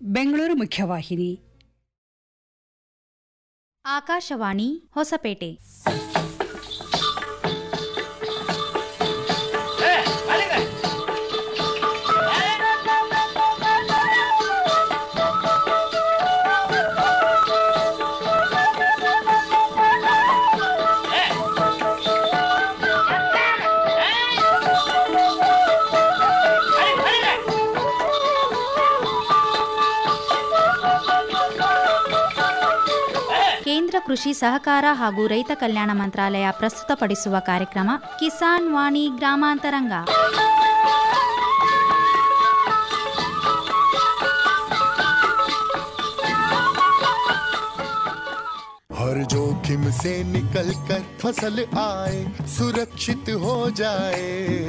ಬೆಂಗಳೂರು ಮುಖ್ಯವಾಹಿನಿ ಆಕಾಶವಾಣಿ ಹೊಸಪೇಟೆ ಕೇಂದ್ರ ಕೃಷಿ ಸಹಕಾರ ಹಾಗೂ ರೈತ ಕಲ್ಯಾಣ ಮಂತ್ರಾಲಯ ಪ್ರಸ್ತುತಪಡಿಸುವ ಕಾರ್ಯಕ್ರಮ ಕಿಸಾನ್ ವಾಣಿ ಗ್ರಾಮಾಂತರಂಗ हर जोखिम से निकल कर फसल आए सुरक्षित हो जाए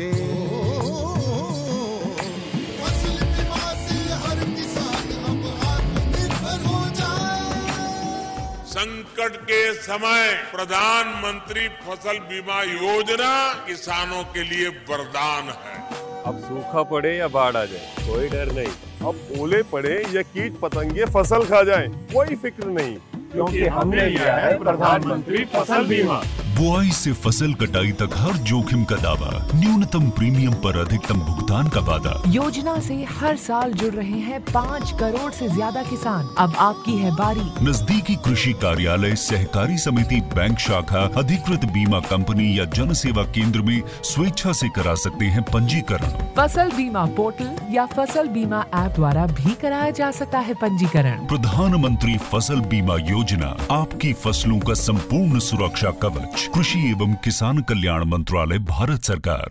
फसल बीमा से हर किसान अब आत्मनिर्भर हो जाए संकट के समय प्रधानमंत्री फसल बीमा योजना किसानों के लिए वरदान है अब सूखा पड़े या बाढ़ आ जाए कोई डर नहीं अब ओले पड़े या कीट पतंगे फसल खा जाए कोई फिक्र नहीं क्योंकि हमने लिया है प्रधानमंत्री फसल बीमा बुआई से फसल कटाई तक हर जोखिम का दावा न्यूनतम प्रीमियम पर अधिकतम भुगतान का वादा योजना से हर साल जुड़ रहे हैं पाँच करोड़ से ज्यादा किसान अब आपकी है बारी नजदीकी कृषि कार्यालय सहकारी समिति बैंक शाखा अधिकृत बीमा कंपनी या जन सेवा केंद्र में स्वेच्छा से करा सकते हैं पंजीकरण फसल बीमा पोर्टल या फसल बीमा ऐप द्वारा भी कराया जा सकता है पंजीकरण प्रधानमंत्री फसल बीमा योजना आपकी फसलों का संपूर्ण सुरक्षा कवच कृषि एवं किसान कल्याण मंत्रालय भारत सरकार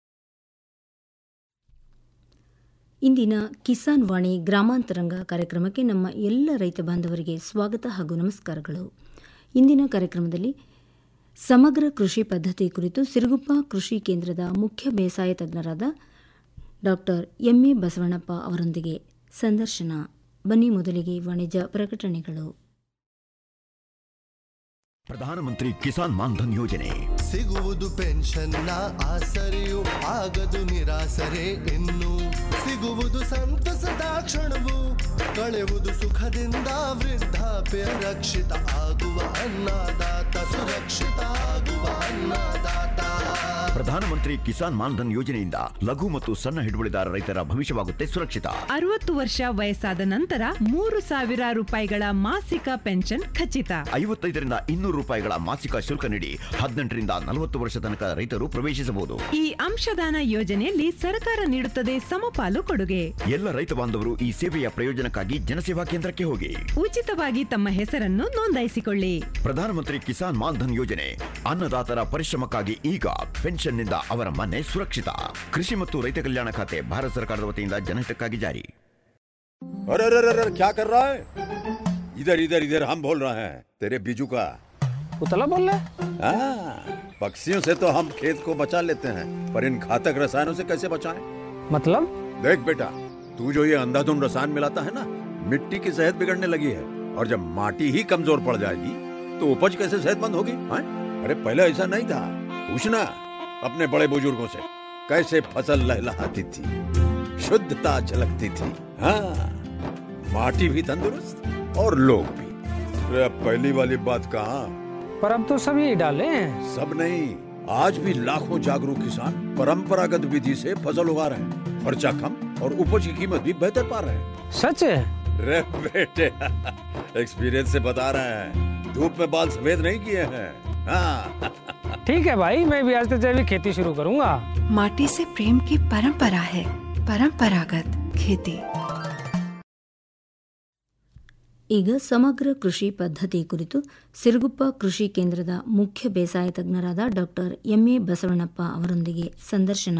ಇಂದಿನ ಕಿಸಾನ್ ವಾಣಿ ಗ್ರಾಮಾಂತರಂಗ ಕಾರ್ಯಕ್ರಮಕ್ಕೆ ನಮ್ಮ ಎಲ್ಲ ರೈತ ಬಾಂಧವರಿಗೆ ಸ್ವಾಗತ ಹಾಗೂ ನಮಸ್ಕಾರಗಳು ಇಂದಿನ ಕಾರ್ಯಕ್ರಮದಲ್ಲಿ ಸಮಗ್ರ ಕೃಷಿ ಪದ್ಧತಿ ಕುರಿತು ಸಿರುಗುಪ್ಪ ಕೃಷಿ ಕೇಂದ್ರದ ಮುಖ್ಯ ಬೇಸಾಯ ತಜ್ಞರಾದ ಡಾಕ್ಟರ್ ಎಂಎ ಬಸವಣ್ಣಪ್ಪ ಅವರೊಂದಿಗೆ ಸಂದರ್ಶನ ಬನ್ನಿ ಮೊದಲಿಗೆ ವಾಣಿಜ್ಯ ಪ್ರಕಟಣೆಗಳು ಪ್ರಧಾನಮಂತ್ರಿ ಕಿಸಾನ್ ಮಾನ್ಧನ್ ಯೋಜನೆ ಸಿಗುವುದು ಪೆನ್ಷನ್ನ ಆಸರೆಯು ಆಗದು ನಿರಾಸರೆ ಇನ್ನು ಸಿಗುವುದು ಸಂತಸದ ಕ್ಷಣವು ಕಳೆವುದು ಸುಖದಿಂದ ವೃದ್ಧಾಪ್ಯ ರಕ್ಷಿತ ಆಗುವ ಅನ್ನದಾತ ಸುರಕ್ಷಿತ ಆಗುವ ಅನ್ನದಾತ ಪ್ರಧಾನಮಂತ್ರಿ ಕಿಸಾನ್ ಮಾನ್ಧನ್ ಯೋಜನೆಯಿಂದ ಲಘು ಮತ್ತು ಸಣ್ಣ ಹಿಡುವಳಿದಾರ ರೈತರ ಭವಿಷ್ಯವಾಗುತ್ತೆ ಸುರಕ್ಷಿತ ಅರವತ್ತು ವರ್ಷ ವಯಸ್ಸಾದ ನಂತರ ಮೂರು ಸಾವಿರ ರೂಪಾಯಿಗಳ ಮಾಸಿಕ ಪೆನ್ಷನ್ ಖಚಿತ ಐವತ್ತೈದರಿಂದ ಇನ್ನೂರು ರೂಪಾಯಿಗಳ ಮಾಸಿಕ ಶುಲ್ಕ ನೀಡಿ ಹದಿನೆಂಟರಿಂದ ನಲವತ್ತು ವರ್ಷ ತನಕ ರೈತರು ಪ್ರವೇಶಿಸಬಹುದು ಈ ಅಂಶದಾನ ಯೋಜನೆಯಲ್ಲಿ ಸರ್ಕಾರ ನೀಡುತ್ತದೆ ಸಮಪಾಲು ಕೊಡುಗೆ ಎಲ್ಲ ರೈತ ಬಾಂಧವರು ಈ ಸೇವೆಯ ಪ್ರಯೋಜನಕ್ಕಾಗಿ ಜನಸೇವಾ ಕೇಂದ್ರಕ್ಕೆ ಹೋಗಿ ಉಚಿತವಾಗಿ ತಮ್ಮ ಹೆಸರನ್ನು ನೋಂದಾಯಿಸಿಕೊಳ್ಳಿ ಪ್ರಧಾನಮಂತ್ರಿ ಕಿಸಾನ್ ಮಾನ್ಧನ್ ಯೋಜನೆ ಅನ್ನದಾತರ ಪರಿಶ್ರಮಕ್ಕಾಗಿ ಈಗ ಪೆನ್ಷನ್ನಿಂದ ಅವರ ಮನೆ ಸುರಕ್ಷಿತ ಕೃಷಿ ಮತ್ತು ರೈತ ಕಲ್ಯಾಣ ಖಾತೆ ಭಾರತ ಸರ್ಕಾರದ ವತಿಯಿಂದ ಜನಹಿತಕ್ಕಾಗಿ ಜಾರಿ अरे अरे अरे अरे, क्या कर रहा है इधर इधर इधर हम बोल रहे हैं तेरे बीजू का उतला बोल रहा हाँ, पक्षियों से तो हम खेत को बचा लेते हैं पर इन घातक रसायनों से कैसे बचाएं? मतलब देख बेटा तू जो ये अंधाधुंध रसायन मिलाता है ना मिट्टी की सेहत बिगड़ने लगी है और जब माटी ही कमजोर पड़ जाएगी तो उपज कैसे सेहतमंद होगी हाँ? अरे पहले ऐसा नहीं था पूछना अपने बड़े बुजुर्गों से कैसे फसल लहलहाती थी शुद्धता झलकती थी हाँ माटी भी तंदुरुस्त और लोग भी अरे अब पहली वाली बात कहाँ पर अब तो सभी डाले हैं सब नहीं आज भी लाखों जागरूक किसान परंपरागत विधि से फसल उगा रहे हैं खर्चा कम और उपज की कीमत भी बेहतर पा रहे हैं सच है रे बेटे एक्सपीरियंस से बता रहे हैं धूप में बाल सफेद नहीं किए हैं हाँ ठीक है भाई मैं भी आज से जैविक खेती शुरू करूंगा माटी से प्रेम की परंपरा है परंपरागत खेती ಈಗ ಸಮಗ್ರ ಕೃಷಿ ಪದ್ಧತಿ ಕುರಿತು ಸಿರುಗುಪ್ಪ ಕೃಷಿ ಕೇಂದ್ರದ ಮುಖ್ಯ ಬೇಸಾಯ ತಜ್ಞರಾದ ಡಾಕ್ಟರ್ ಎಂಎ ಬಸವಣ್ಣಪ್ಪ ಅವರೊಂದಿಗೆ ಸಂದರ್ಶನ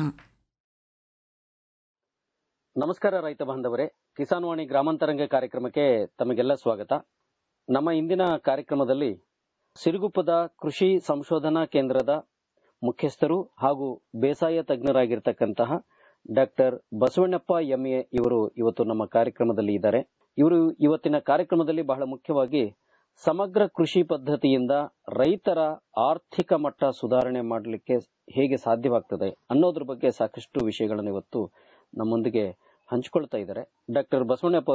ನಮಸ್ಕಾರ ರೈತ ಬಾಂಧವರೇ ಕಿಸಾನ್ ವಾಣಿ ಗ್ರಾಮಾಂತರಂಗ ಕಾರ್ಯಕ್ರಮಕ್ಕೆ ತಮಗೆಲ್ಲ ಸ್ವಾಗತ ನಮ್ಮ ಇಂದಿನ ಕಾರ್ಯಕ್ರಮದಲ್ಲಿ ಸಿರುಗುಪ್ಪದ ಕೃಷಿ ಸಂಶೋಧನಾ ಕೇಂದ್ರದ ಮುಖ್ಯಸ್ಥರು ಹಾಗೂ ಬೇಸಾಯ ತಜ್ಞರಾಗಿರ್ತಕ್ಕಂತಹ ಡಾಕ್ಟರ್ ಬಸವಣ್ಣಪ್ಪ ಎಂಎ ಇವರು ಇವತ್ತು ನಮ್ಮ ಕಾರ್ಯಕ್ರಮದಲ್ಲಿ ಇದ್ದಾರೆ ಇವರು ಇವತ್ತಿನ ಕಾರ್ಯಕ್ರಮದಲ್ಲಿ ಬಹಳ ಮುಖ್ಯವಾಗಿ ಸಮಗ್ರ ಕೃಷಿ ಪದ್ಧತಿಯಿಂದ ರೈತರ ಆರ್ಥಿಕ ಮಟ್ಟ ಸುಧಾರಣೆ ಮಾಡಲಿಕ್ಕೆ ಹೇಗೆ ಸಾಧ್ಯವಾಗ್ತದೆ ಅನ್ನೋದ್ರ ಬಗ್ಗೆ ಸಾಕಷ್ಟು ವಿಷಯಗಳನ್ನು ಇವತ್ತು ನಮ್ಮೊಂದಿಗೆ ಹಂಚಿಕೊಳ್ತಾ ಇದ್ದಾರೆ ಡಾಕ್ಟರ್ ಬಸವಣ್ಣಪ್ಪ ಅವರೇ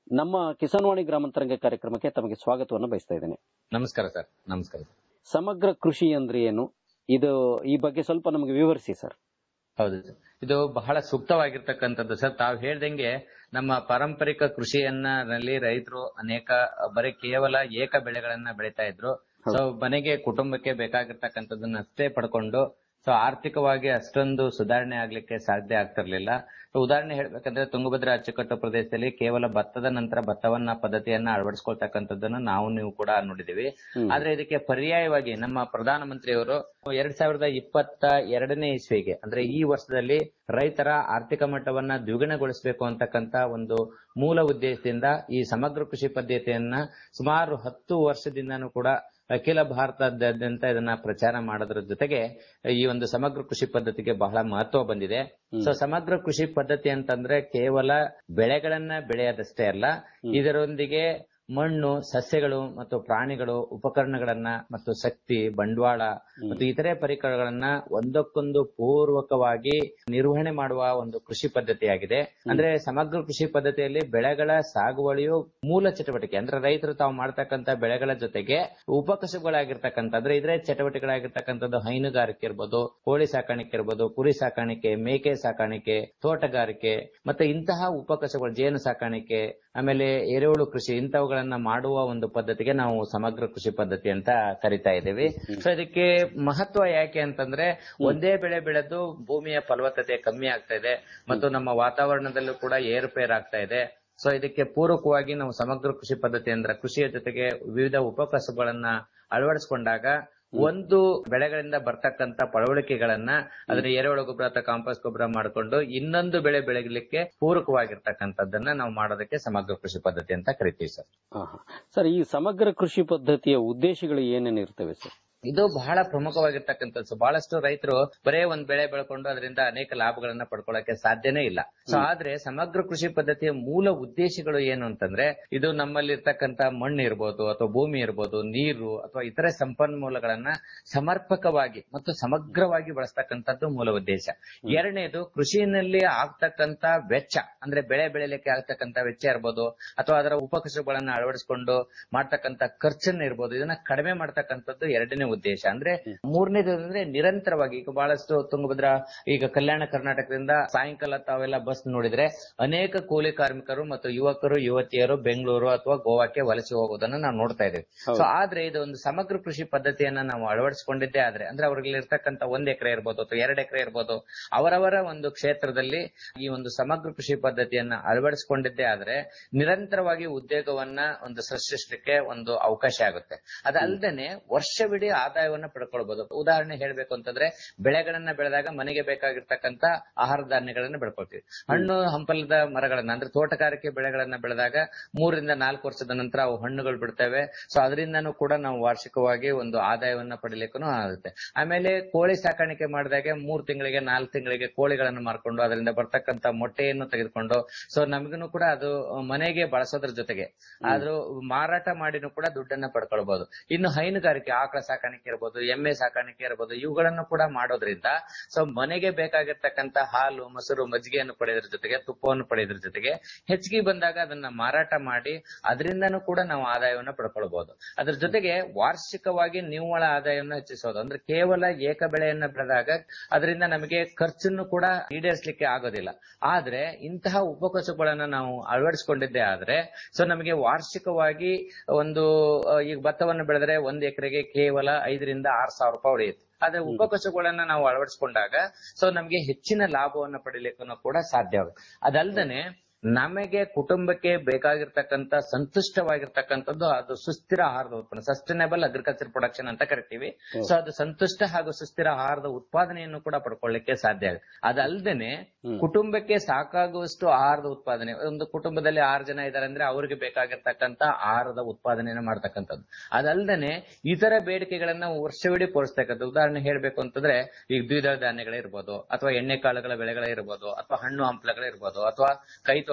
ನಮ್ಮ ಕಿಸಾನ್ವಾಣಿ ಗ್ರಾಮಾಂತರಂಗ ಕಾರ್ಯಕ್ರಮಕ್ಕೆ ತಮಗೆ ಸ್ವಾಗತವನ್ನು ಬಯಸ್ತಾ ಇದ್ದೇನೆ ನಮಸ್ಕಾರ ಸರ್ ನಮಸ್ಕಾರ ಸಮಗ್ರ ಕೃಷಿ ಅಂದ್ರೆ ಏನು ಇದು ಈ ಬಗ್ಗೆ ಸ್ವಲ್ಪ ನಮಗೆ ವಿವರಿಸಿ ಸರ್ ಹೌದು ಸರ್. ಇದು ಬಹಳ ಸೂಕ್ತವಾಗಿರ್ತಕ್ಕಂಥದ್ದು ಸರ್ ತಾವು ಹೇಳ್ದಂಗೆ ನಮ್ಮ ಪಾರಂಪರಿಕ ಕೃಷಿಯನ್ನ ನಲ್ಲಿ ರೈತರು ಅನೇಕ ಬರೀ ಕೇವಲ ಏಕ ಬೆಳೆಗಳನ್ನ ಬೆಳೀತಾ ಇದ್ರು ಸೊ ಮನೆಗೆ ಕುಟುಂಬಕ್ಕೆ ಬೇಕಾಗಿರ್ತಕ್ಕಂಥದ್ದನ್ನ ಅಷ್ಟೇ ಪಡ್ಕೊಂಡು ಸೊ ಆರ್ಥಿಕವಾಗಿ ಅಷ್ಟೊಂದು ಸುಧಾರಣೆ ಆಗ್ಲಿಕ್ಕೆ ಸಾಧ್ಯ ಆಗ್ತಿರ್ಲಿಲ್ಲ ಸೊ ಉದಾಹರಣೆ ಹೇಳ್ಬೇಕಂದ್ರೆ ತುಂಗಭದ್ರಾ ಅಚ್ಚುಕಟ್ಟು ಪ್ರದೇಶದಲ್ಲಿ ಕೇವಲ ಭತ್ತದ ನಂತರ ಭತ್ತವನ್ನ ಪದ್ಧತಿಯನ್ನ ಅಳವಡಿಸ್ಕೊಳ್ತಕ್ಕಂಥದ್ದನ್ನ ನಾವು ನೀವು ಕೂಡ ನೋಡಿದೀವಿ ಆದ್ರೆ ಇದಕ್ಕೆ ಪರ್ಯಾಯವಾಗಿ ನಮ್ಮ ಪ್ರಧಾನಮಂತ್ರಿಯವರು ಎರಡ್ ಸಾವಿರದ ಇಪ್ಪತ್ತ ಎರಡನೇ ಇಸ್ವಿಗೆ ಅಂದ್ರೆ ಈ ವರ್ಷದಲ್ಲಿ ರೈತರ ಆರ್ಥಿಕ ಮಟ್ಟವನ್ನ ದ್ವಿಗುಣಗೊಳಿಸಬೇಕು ಅಂತಕ್ಕಂತ ಒಂದು ಮೂಲ ಉದ್ದೇಶದಿಂದ ಈ ಸಮಗ್ರ ಕೃಷಿ ಪದ್ಧತಿಯನ್ನ ಸುಮಾರು ಹತ್ತು ವರ್ಷದಿಂದನೂ ಕೂಡ ಅಖಿಲ ಭಾರತದಾದ್ಯಂತ ಇದನ್ನ ಪ್ರಚಾರ ಮಾಡೋದ್ರ ಜೊತೆಗೆ ಈ ಒಂದು ಸಮಗ್ರ ಕೃಷಿ ಪದ್ಧತಿಗೆ ಬಹಳ ಮಹತ್ವ ಬಂದಿದೆ ಸೊ ಸಮಗ್ರ ಕೃಷಿ ಪದ್ಧತಿ ಅಂತಂದ್ರೆ ಕೇವಲ ಬೆಳೆಗಳನ್ನ ಬೆಳೆಯೋದಷ್ಟೇ ಅಲ್ಲ ಇದರೊಂದಿಗೆ ಮಣ್ಣು ಸಸ್ಯಗಳು ಮತ್ತು ಪ್ರಾಣಿಗಳು ಉಪಕರಣಗಳನ್ನ ಮತ್ತು ಶಕ್ತಿ ಬಂಡವಾಳ ಮತ್ತು ಇತರೆ ಪರಿಕರಗಳನ್ನ ಒಂದಕ್ಕೊಂದು ಪೂರ್ವಕವಾಗಿ ನಿರ್ವಹಣೆ ಮಾಡುವ ಒಂದು ಕೃಷಿ ಪದ್ಧತಿಯಾಗಿದೆ ಅಂದ್ರೆ ಸಮಗ್ರ ಕೃಷಿ ಪದ್ಧತಿಯಲ್ಲಿ ಬೆಳೆಗಳ ಸಾಗುವಳಿಯು ಮೂಲ ಚಟುವಟಿಕೆ ಅಂದ್ರೆ ರೈತರು ತಾವು ಮಾಡ್ತಕ್ಕಂತ ಬೆಳೆಗಳ ಜೊತೆಗೆ ಉಪಕಸುಗಳಾಗಿರ್ತಕ್ಕಂಥ ಅಂದ್ರೆ ಇದ್ರೆ ಚಟುವಟಿಕೆಗಳಾಗಿರ್ತಕ್ಕಂಥದ್ದು ಹೈನುಗಾರಿಕೆ ಇರ್ಬೋದು ಕೋಳಿ ಸಾಕಾಣಿಕೆ ಇರ್ಬೋದು ಕುರಿ ಸಾಕಾಣಿಕೆ ಮೇಕೆ ಸಾಕಾಣಿಕೆ ತೋಟಗಾರಿಕೆ ಮತ್ತೆ ಇಂತಹ ಉಪಕಸುಗಳು ಜೇನು ಸಾಕಾಣಿಕೆ ಆಮೇಲೆ ಎರೆಹುಳು ಕೃಷಿ ಇಂಥವುಗಳನ್ನ ಮಾಡುವ ಒಂದು ಪದ್ಧತಿಗೆ ನಾವು ಸಮಗ್ರ ಕೃಷಿ ಪದ್ಧತಿ ಅಂತ ಕರಿತಾ ಇದ್ದೀವಿ ಸೊ ಇದಕ್ಕೆ ಮಹತ್ವ ಯಾಕೆ ಅಂತಂದ್ರೆ ಒಂದೇ ಬೆಳೆ ಬೆಳೆದು ಭೂಮಿಯ ಫಲವತ್ತತೆ ಕಮ್ಮಿ ಆಗ್ತಾ ಇದೆ ಮತ್ತು ನಮ್ಮ ವಾತಾವರಣದಲ್ಲೂ ಕೂಡ ಏರುಪೇರಾಗ್ತಾ ಇದೆ ಸೊ ಇದಕ್ಕೆ ಪೂರಕವಾಗಿ ನಾವು ಸಮಗ್ರ ಕೃಷಿ ಪದ್ಧತಿ ಅಂದ್ರೆ ಕೃಷಿಯ ಜೊತೆಗೆ ವಿವಿಧ ಉಪಕಸುಗಳನ್ನ ಅಳವಡಿಸಿಕೊಂಡಾಗ ಒಂದು ಬೆಳೆಗಳಿಂದ ಬರ್ತಕ್ಕಂತ ಪಳವಳಿಕೆಗಳನ್ನ ಅದನ್ನ ಎರೆಹುಳ ಗೊಬ್ಬರ ಅಥವಾ ಕಾಂಪೋಸ್ಟ್ ಗೊಬ್ಬರ ಮಾಡಿಕೊಂಡು ಇನ್ನೊಂದು ಬೆಳೆ ಬೆಳಗಲಿಕ್ಕೆ ಪೂರಕವಾಗಿರ್ತಕ್ಕಂಥದ್ದನ್ನ ನಾವು ಮಾಡೋದಕ್ಕೆ ಸಮಗ್ರ ಕೃಷಿ ಪದ್ಧತಿ ಅಂತ ಕರಿತೀವಿ ಸರ್ ಸರ್ ಈ ಸಮಗ್ರ ಕೃಷಿ ಪದ್ಧತಿಯ ಉದ್ದೇಶಗಳು ಏನೇನು ಇರ್ತವೆ ಸರ್ ಇದು ಬಹಳ ಪ್ರಮುಖವಾಗಿರ್ತಕ್ಕಂಥದ್ದು ಸೊ ಬಹಳಷ್ಟು ರೈತರು ಬರೇ ಒಂದ್ ಬೆಳೆ ಬೆಳ್ಕೊಂಡು ಅದರಿಂದ ಅನೇಕ ಲಾಭಗಳನ್ನ ಪಡ್ಕೊಳ್ಳಕ್ಕೆ ಸಾಧ್ಯನೇ ಇಲ್ಲ ಸೊ ಆದ್ರೆ ಸಮಗ್ರ ಕೃಷಿ ಪದ್ಧತಿಯ ಮೂಲ ಉದ್ದೇಶಗಳು ಏನು ಅಂತಂದ್ರೆ ಇದು ನಮ್ಮಲ್ಲಿ ಇರ್ತಕ್ಕಂತ ಮಣ್ಣು ಇರ್ಬೋದು ಅಥವಾ ಭೂಮಿ ಇರ್ಬೋದು ನೀರು ಅಥವಾ ಇತರೆ ಸಂಪನ್ಮೂಲಗಳನ್ನ ಸಮರ್ಪಕವಾಗಿ ಮತ್ತು ಸಮಗ್ರವಾಗಿ ಬಳಸ್ತಕ್ಕಂಥದ್ದು ಮೂಲ ಉದ್ದೇಶ ಎರಡನೇದು ಕೃಷಿಯಲ್ಲಿ ಆಗ್ತಕ್ಕಂತ ವೆಚ್ಚ ಅಂದ್ರೆ ಬೆಳೆ ಬೆಳಿಲಿಕ್ಕೆ ಆಗ್ತಕ್ಕಂತ ವೆಚ್ಚ ಇರ್ಬೋದು ಅಥವಾ ಅದರ ಉಪಕಸುಗಳನ್ನ ಅಳವಡಿಸಿಕೊಂಡು ಮಾಡ್ತಕ್ಕಂತ ಖರ್ಚನ್ನ ಇರ್ಬೋದು ಇದನ್ನ ಕಡಿಮೆ ಮಾಡ್ತಕ್ಕಂಥದ್ದು ಎರಡನೇ ಉದ್ದೇಶ ಅಂದ್ರೆ ಮೂರನೇದು ಅಂದ್ರೆ ನಿರಂತರವಾಗಿ ಈಗ ಬಹಳಷ್ಟು ತುಂಗಭದ್ರಾ ಈಗ ಕಲ್ಯಾಣ ಕರ್ನಾಟಕದಿಂದ ಸಾಯಂಕಾಲ ತಾವೆಲ್ಲ ಬಸ್ ನೋಡಿದ್ರೆ ಅನೇಕ ಕೂಲಿ ಕಾರ್ಮಿಕರು ಮತ್ತು ಯುವಕರು ಯುವತಿಯರು ಬೆಂಗಳೂರು ಅಥವಾ ಗೋವಾಕ್ಕೆ ವಲಸೆ ಹೋಗೋದನ್ನ ನಾವು ನೋಡ್ತಾ ಇದ್ದೇವೆ ಸೊ ಆದ್ರೆ ಇದು ಒಂದು ಸಮಗ್ರ ಕೃಷಿ ಪದ್ಧತಿಯನ್ನ ನಾವು ಅಳವಡಿಸಿಕೊಂಡಿದ್ದೇ ಆದ್ರೆ ಅಂದ್ರೆ ಅವ್ರಿಗೆ ಇರ್ತಕ್ಕಂತ ಒಂದ್ ಎಕರೆ ಇರ್ಬೋದು ಅಥವಾ ಎರಡ್ ಎಕರೆ ಇರ್ಬೋದು ಅವರವರ ಒಂದು ಕ್ಷೇತ್ರದಲ್ಲಿ ಈ ಒಂದು ಸಮಗ್ರ ಕೃಷಿ ಪದ್ಧತಿಯನ್ನ ಅಳವಡಿಸಿಕೊಂಡಿದ್ದೇ ಆದ್ರೆ ನಿರಂತರವಾಗಿ ಉದ್ಯೋಗವನ್ನ ಒಂದು ಸೃಷ್ಟಿಸಲಿಕ್ಕೆ ಒಂದು ಅವಕಾಶ ಆಗುತ್ತೆ ಅದಲ್ದೇನೆ ವರ್ಷವಿಡೀ ಆದಾಯವನ್ನ ಪಡ್ಕೊಳ್ಬಹುದು ಉದಾಹರಣೆ ಹೇಳ್ಬೇಕು ಅಂತಂದ್ರೆ ಬೆಳೆಗಳನ್ನ ಬೆಳೆದಾಗ ಮನೆಗೆ ಬೇಕಾಗಿರ್ತಕ್ಕಂತ ಆಹಾರ ಧಾನ್ಯಗಳನ್ನ ಬೆಳ್ಕೊಳ್ತೀವಿ ಹಣ್ಣು ಹಂಪಲದ ಮರಗಳನ್ನ ಅಂದ್ರೆ ತೋಟಗಾರಿಕೆ ಬೆಳೆಗಳನ್ನ ಬೆಳೆದಾಗ ಮೂರರಿಂದ ನಾಲ್ಕು ವರ್ಷದ ನಂತರ ಅವು ಹಣ್ಣುಗಳು ಬಿಡ್ತವೆ ಸೊ ಅದರಿಂದನೂ ಕೂಡ ನಾವು ವಾರ್ಷಿಕವಾಗಿ ಒಂದು ಆದಾಯವನ್ನ ಪಡಿಲಿಕ್ಕೂ ಆಗುತ್ತೆ ಆಮೇಲೆ ಕೋಳಿ ಸಾಕಾಣಿಕೆ ಮಾಡಿದಾಗ ಮೂರ್ ತಿಂಗಳಿಗೆ ನಾಲ್ಕು ತಿಂಗಳಿಗೆ ಕೋಳಿಗಳನ್ನು ಮಾರ್ಕೊಂಡು ಅದರಿಂದ ಬರ್ತಕ್ಕಂತ ಮೊಟ್ಟೆಯನ್ನು ತೆಗೆದುಕೊಂಡು ಸೊ ನಮಗೂ ಕೂಡ ಅದು ಮನೆಗೆ ಬಳಸೋದ್ರ ಜೊತೆಗೆ ಆದ್ರೂ ಮಾರಾಟ ಮಾಡಿನೂ ಕೂಡ ದುಡ್ಡನ್ನ ಪಡ್ಕೊಳ್ಬಹುದು ಇನ್ನು ಹೈನುಗಾರಿಕೆ ಆಕಳ ಸಾಕಾಣಿಕೆ ಇರ್ಬೋದು ಎಮ್ಮೆ ಸಾಕಾಣಿಕೆ ಇರ್ಬೋದು ಇವುಗಳನ್ನು ಕೂಡ ಮಾಡೋದ್ರಿಂದ ಸೊ ಮನೆಗೆ ಬೇಕಾಗಿರ್ತಕ್ಕಂತ ಹಾಲು ಮೊಸರು ಮಜ್ಜಿಗೆಯನ್ನು ಪಡೆಯೋದ್ರ ಜೊತೆಗೆ ತುಪ್ಪವನ್ನು ಪಡೆಯೋದ್ರ ಜೊತೆಗೆ ಹೆಚ್ಚಿಗೆ ಬಂದಾಗ ಅದನ್ನ ಮಾರಾಟ ಮಾಡಿ ಅದರಿಂದನೂ ಕೂಡ ನಾವು ಆದಾಯವನ್ನು ಪಡ್ಕೊಳ್ಬಹುದು ಅದ್ರ ಜೊತೆಗೆ ವಾರ್ಷಿಕವಾಗಿ ನಿವ್ವಳ ಆದಾಯವನ್ನು ಹೆಚ್ಚಿಸೋದು ಅಂದ್ರೆ ಕೇವಲ ಏಕ ಬೆಳೆಯನ್ನ ಬೆಳೆದಾಗ ಅದರಿಂದ ನಮಗೆ ಖರ್ಚನ್ನು ಕೂಡ ಈಡೇರಿಸಲಿಕ್ಕೆ ಆಗೋದಿಲ್ಲ ಆದ್ರೆ ಇಂತಹ ಉಪಕಸುಗಳನ್ನ ನಾವು ಅಳವಡಿಸಿಕೊಂಡಿದ್ದೇ ಆದ್ರೆ ಸೊ ನಮಗೆ ವಾರ್ಷಿಕವಾಗಿ ಒಂದು ಆ, ಈಗ ಭತ್ತವನ್ನು ಬೆಳೆದ್ರೆ ಒಂದ್ ಎಕರೆಗೆ ಕೇವಲ ಐದರಿಂದ ಆರ್ ಸಾವಿರ ರೂಪಾಯಿ ಉಳಿಯುತ್ತೆ ಆದ್ರೆ ಉಪಕಸುಗಳನ್ನ ನಾವು ಅಳವಡಿಸಿಕೊಂಡಾಗ ಸೊ ನಮಗೆ ಹೆಚ್ಚಿನ ಲಾಭವನ್ನು ಪಡಿಲಿಕ್ಕೂ ಕೂಡ ಸಾಧ್ಯ ಆಗುತ್ತೆ ಅದಲ್ದೇನೆ ನಮಗೆ ಕುಟುಂಬಕ್ಕೆ ಬೇಕಾಗಿರ್ತಕ್ಕಂತ ಸಂತುಷ್ಟವಾಗಿರ್ತಕ್ಕಂಥದ್ದು ಅದು ಸುಸ್ಥಿರ ಆಹಾರದ ಉತ್ಪನ್ನ ಸಸ್ಟೈನಬಲ್ ಅಗ್ರಿಕಲ್ಚರ್ ಪ್ರೊಡಕ್ಷನ್ ಅಂತ ಕರಿತೀವಿ ಸೊ ಅದು ಸಂತುಷ್ಟ ಹಾಗೂ ಸುಸ್ಥಿರ ಆಹಾರದ ಉತ್ಪಾದನೆಯನ್ನು ಕೂಡ ಪಡ್ಕೊಳ್ಳಿಕ್ಕೆ ಸಾಧ್ಯ ಆಗುತ್ತೆ ಅದಲ್ದೇನೆ ಕುಟುಂಬಕ್ಕೆ ಸಾಕಾಗುವಷ್ಟು ಆಹಾರದ ಉತ್ಪಾದನೆ ಒಂದು ಕುಟುಂಬದಲ್ಲಿ ಆರು ಜನ ಇದಾರೆ ಅಂದ್ರೆ ಅವ್ರಿಗೆ ಬೇಕಾಗಿರ್ತಕ್ಕಂತ ಆಹಾರದ ಉತ್ಪಾದನೆಯನ್ನು ಮಾಡ್ತಕ್ಕಂಥದ್ದು ಅದಲ್ದೇನೆ ಇತರ ಬೇಡಿಕೆಗಳನ್ನ ವರ್ಷವಿಡೀ ಪೂರೈಸ್ತಕ್ಕಂಥ ಉದಾಹರಣೆ ಹೇಳ್ಬೇಕು ಅಂತಂದ್ರೆ ಈಗ ದ್ವಿದಳ ಧಾನ್ಯಗಳಿರ್ಬೋದು ಅಥವಾ ಎಣ್ಣೆ ಕಾಳುಗಳ ಬೆಳೆಗಳಿರ್ಬೋದು ಅಥವಾ ಹಣ್ಣು ಹಂಪಲಗಳಿರ್ಬೋದು ಅಥವಾ ಕೈ ತೋಟ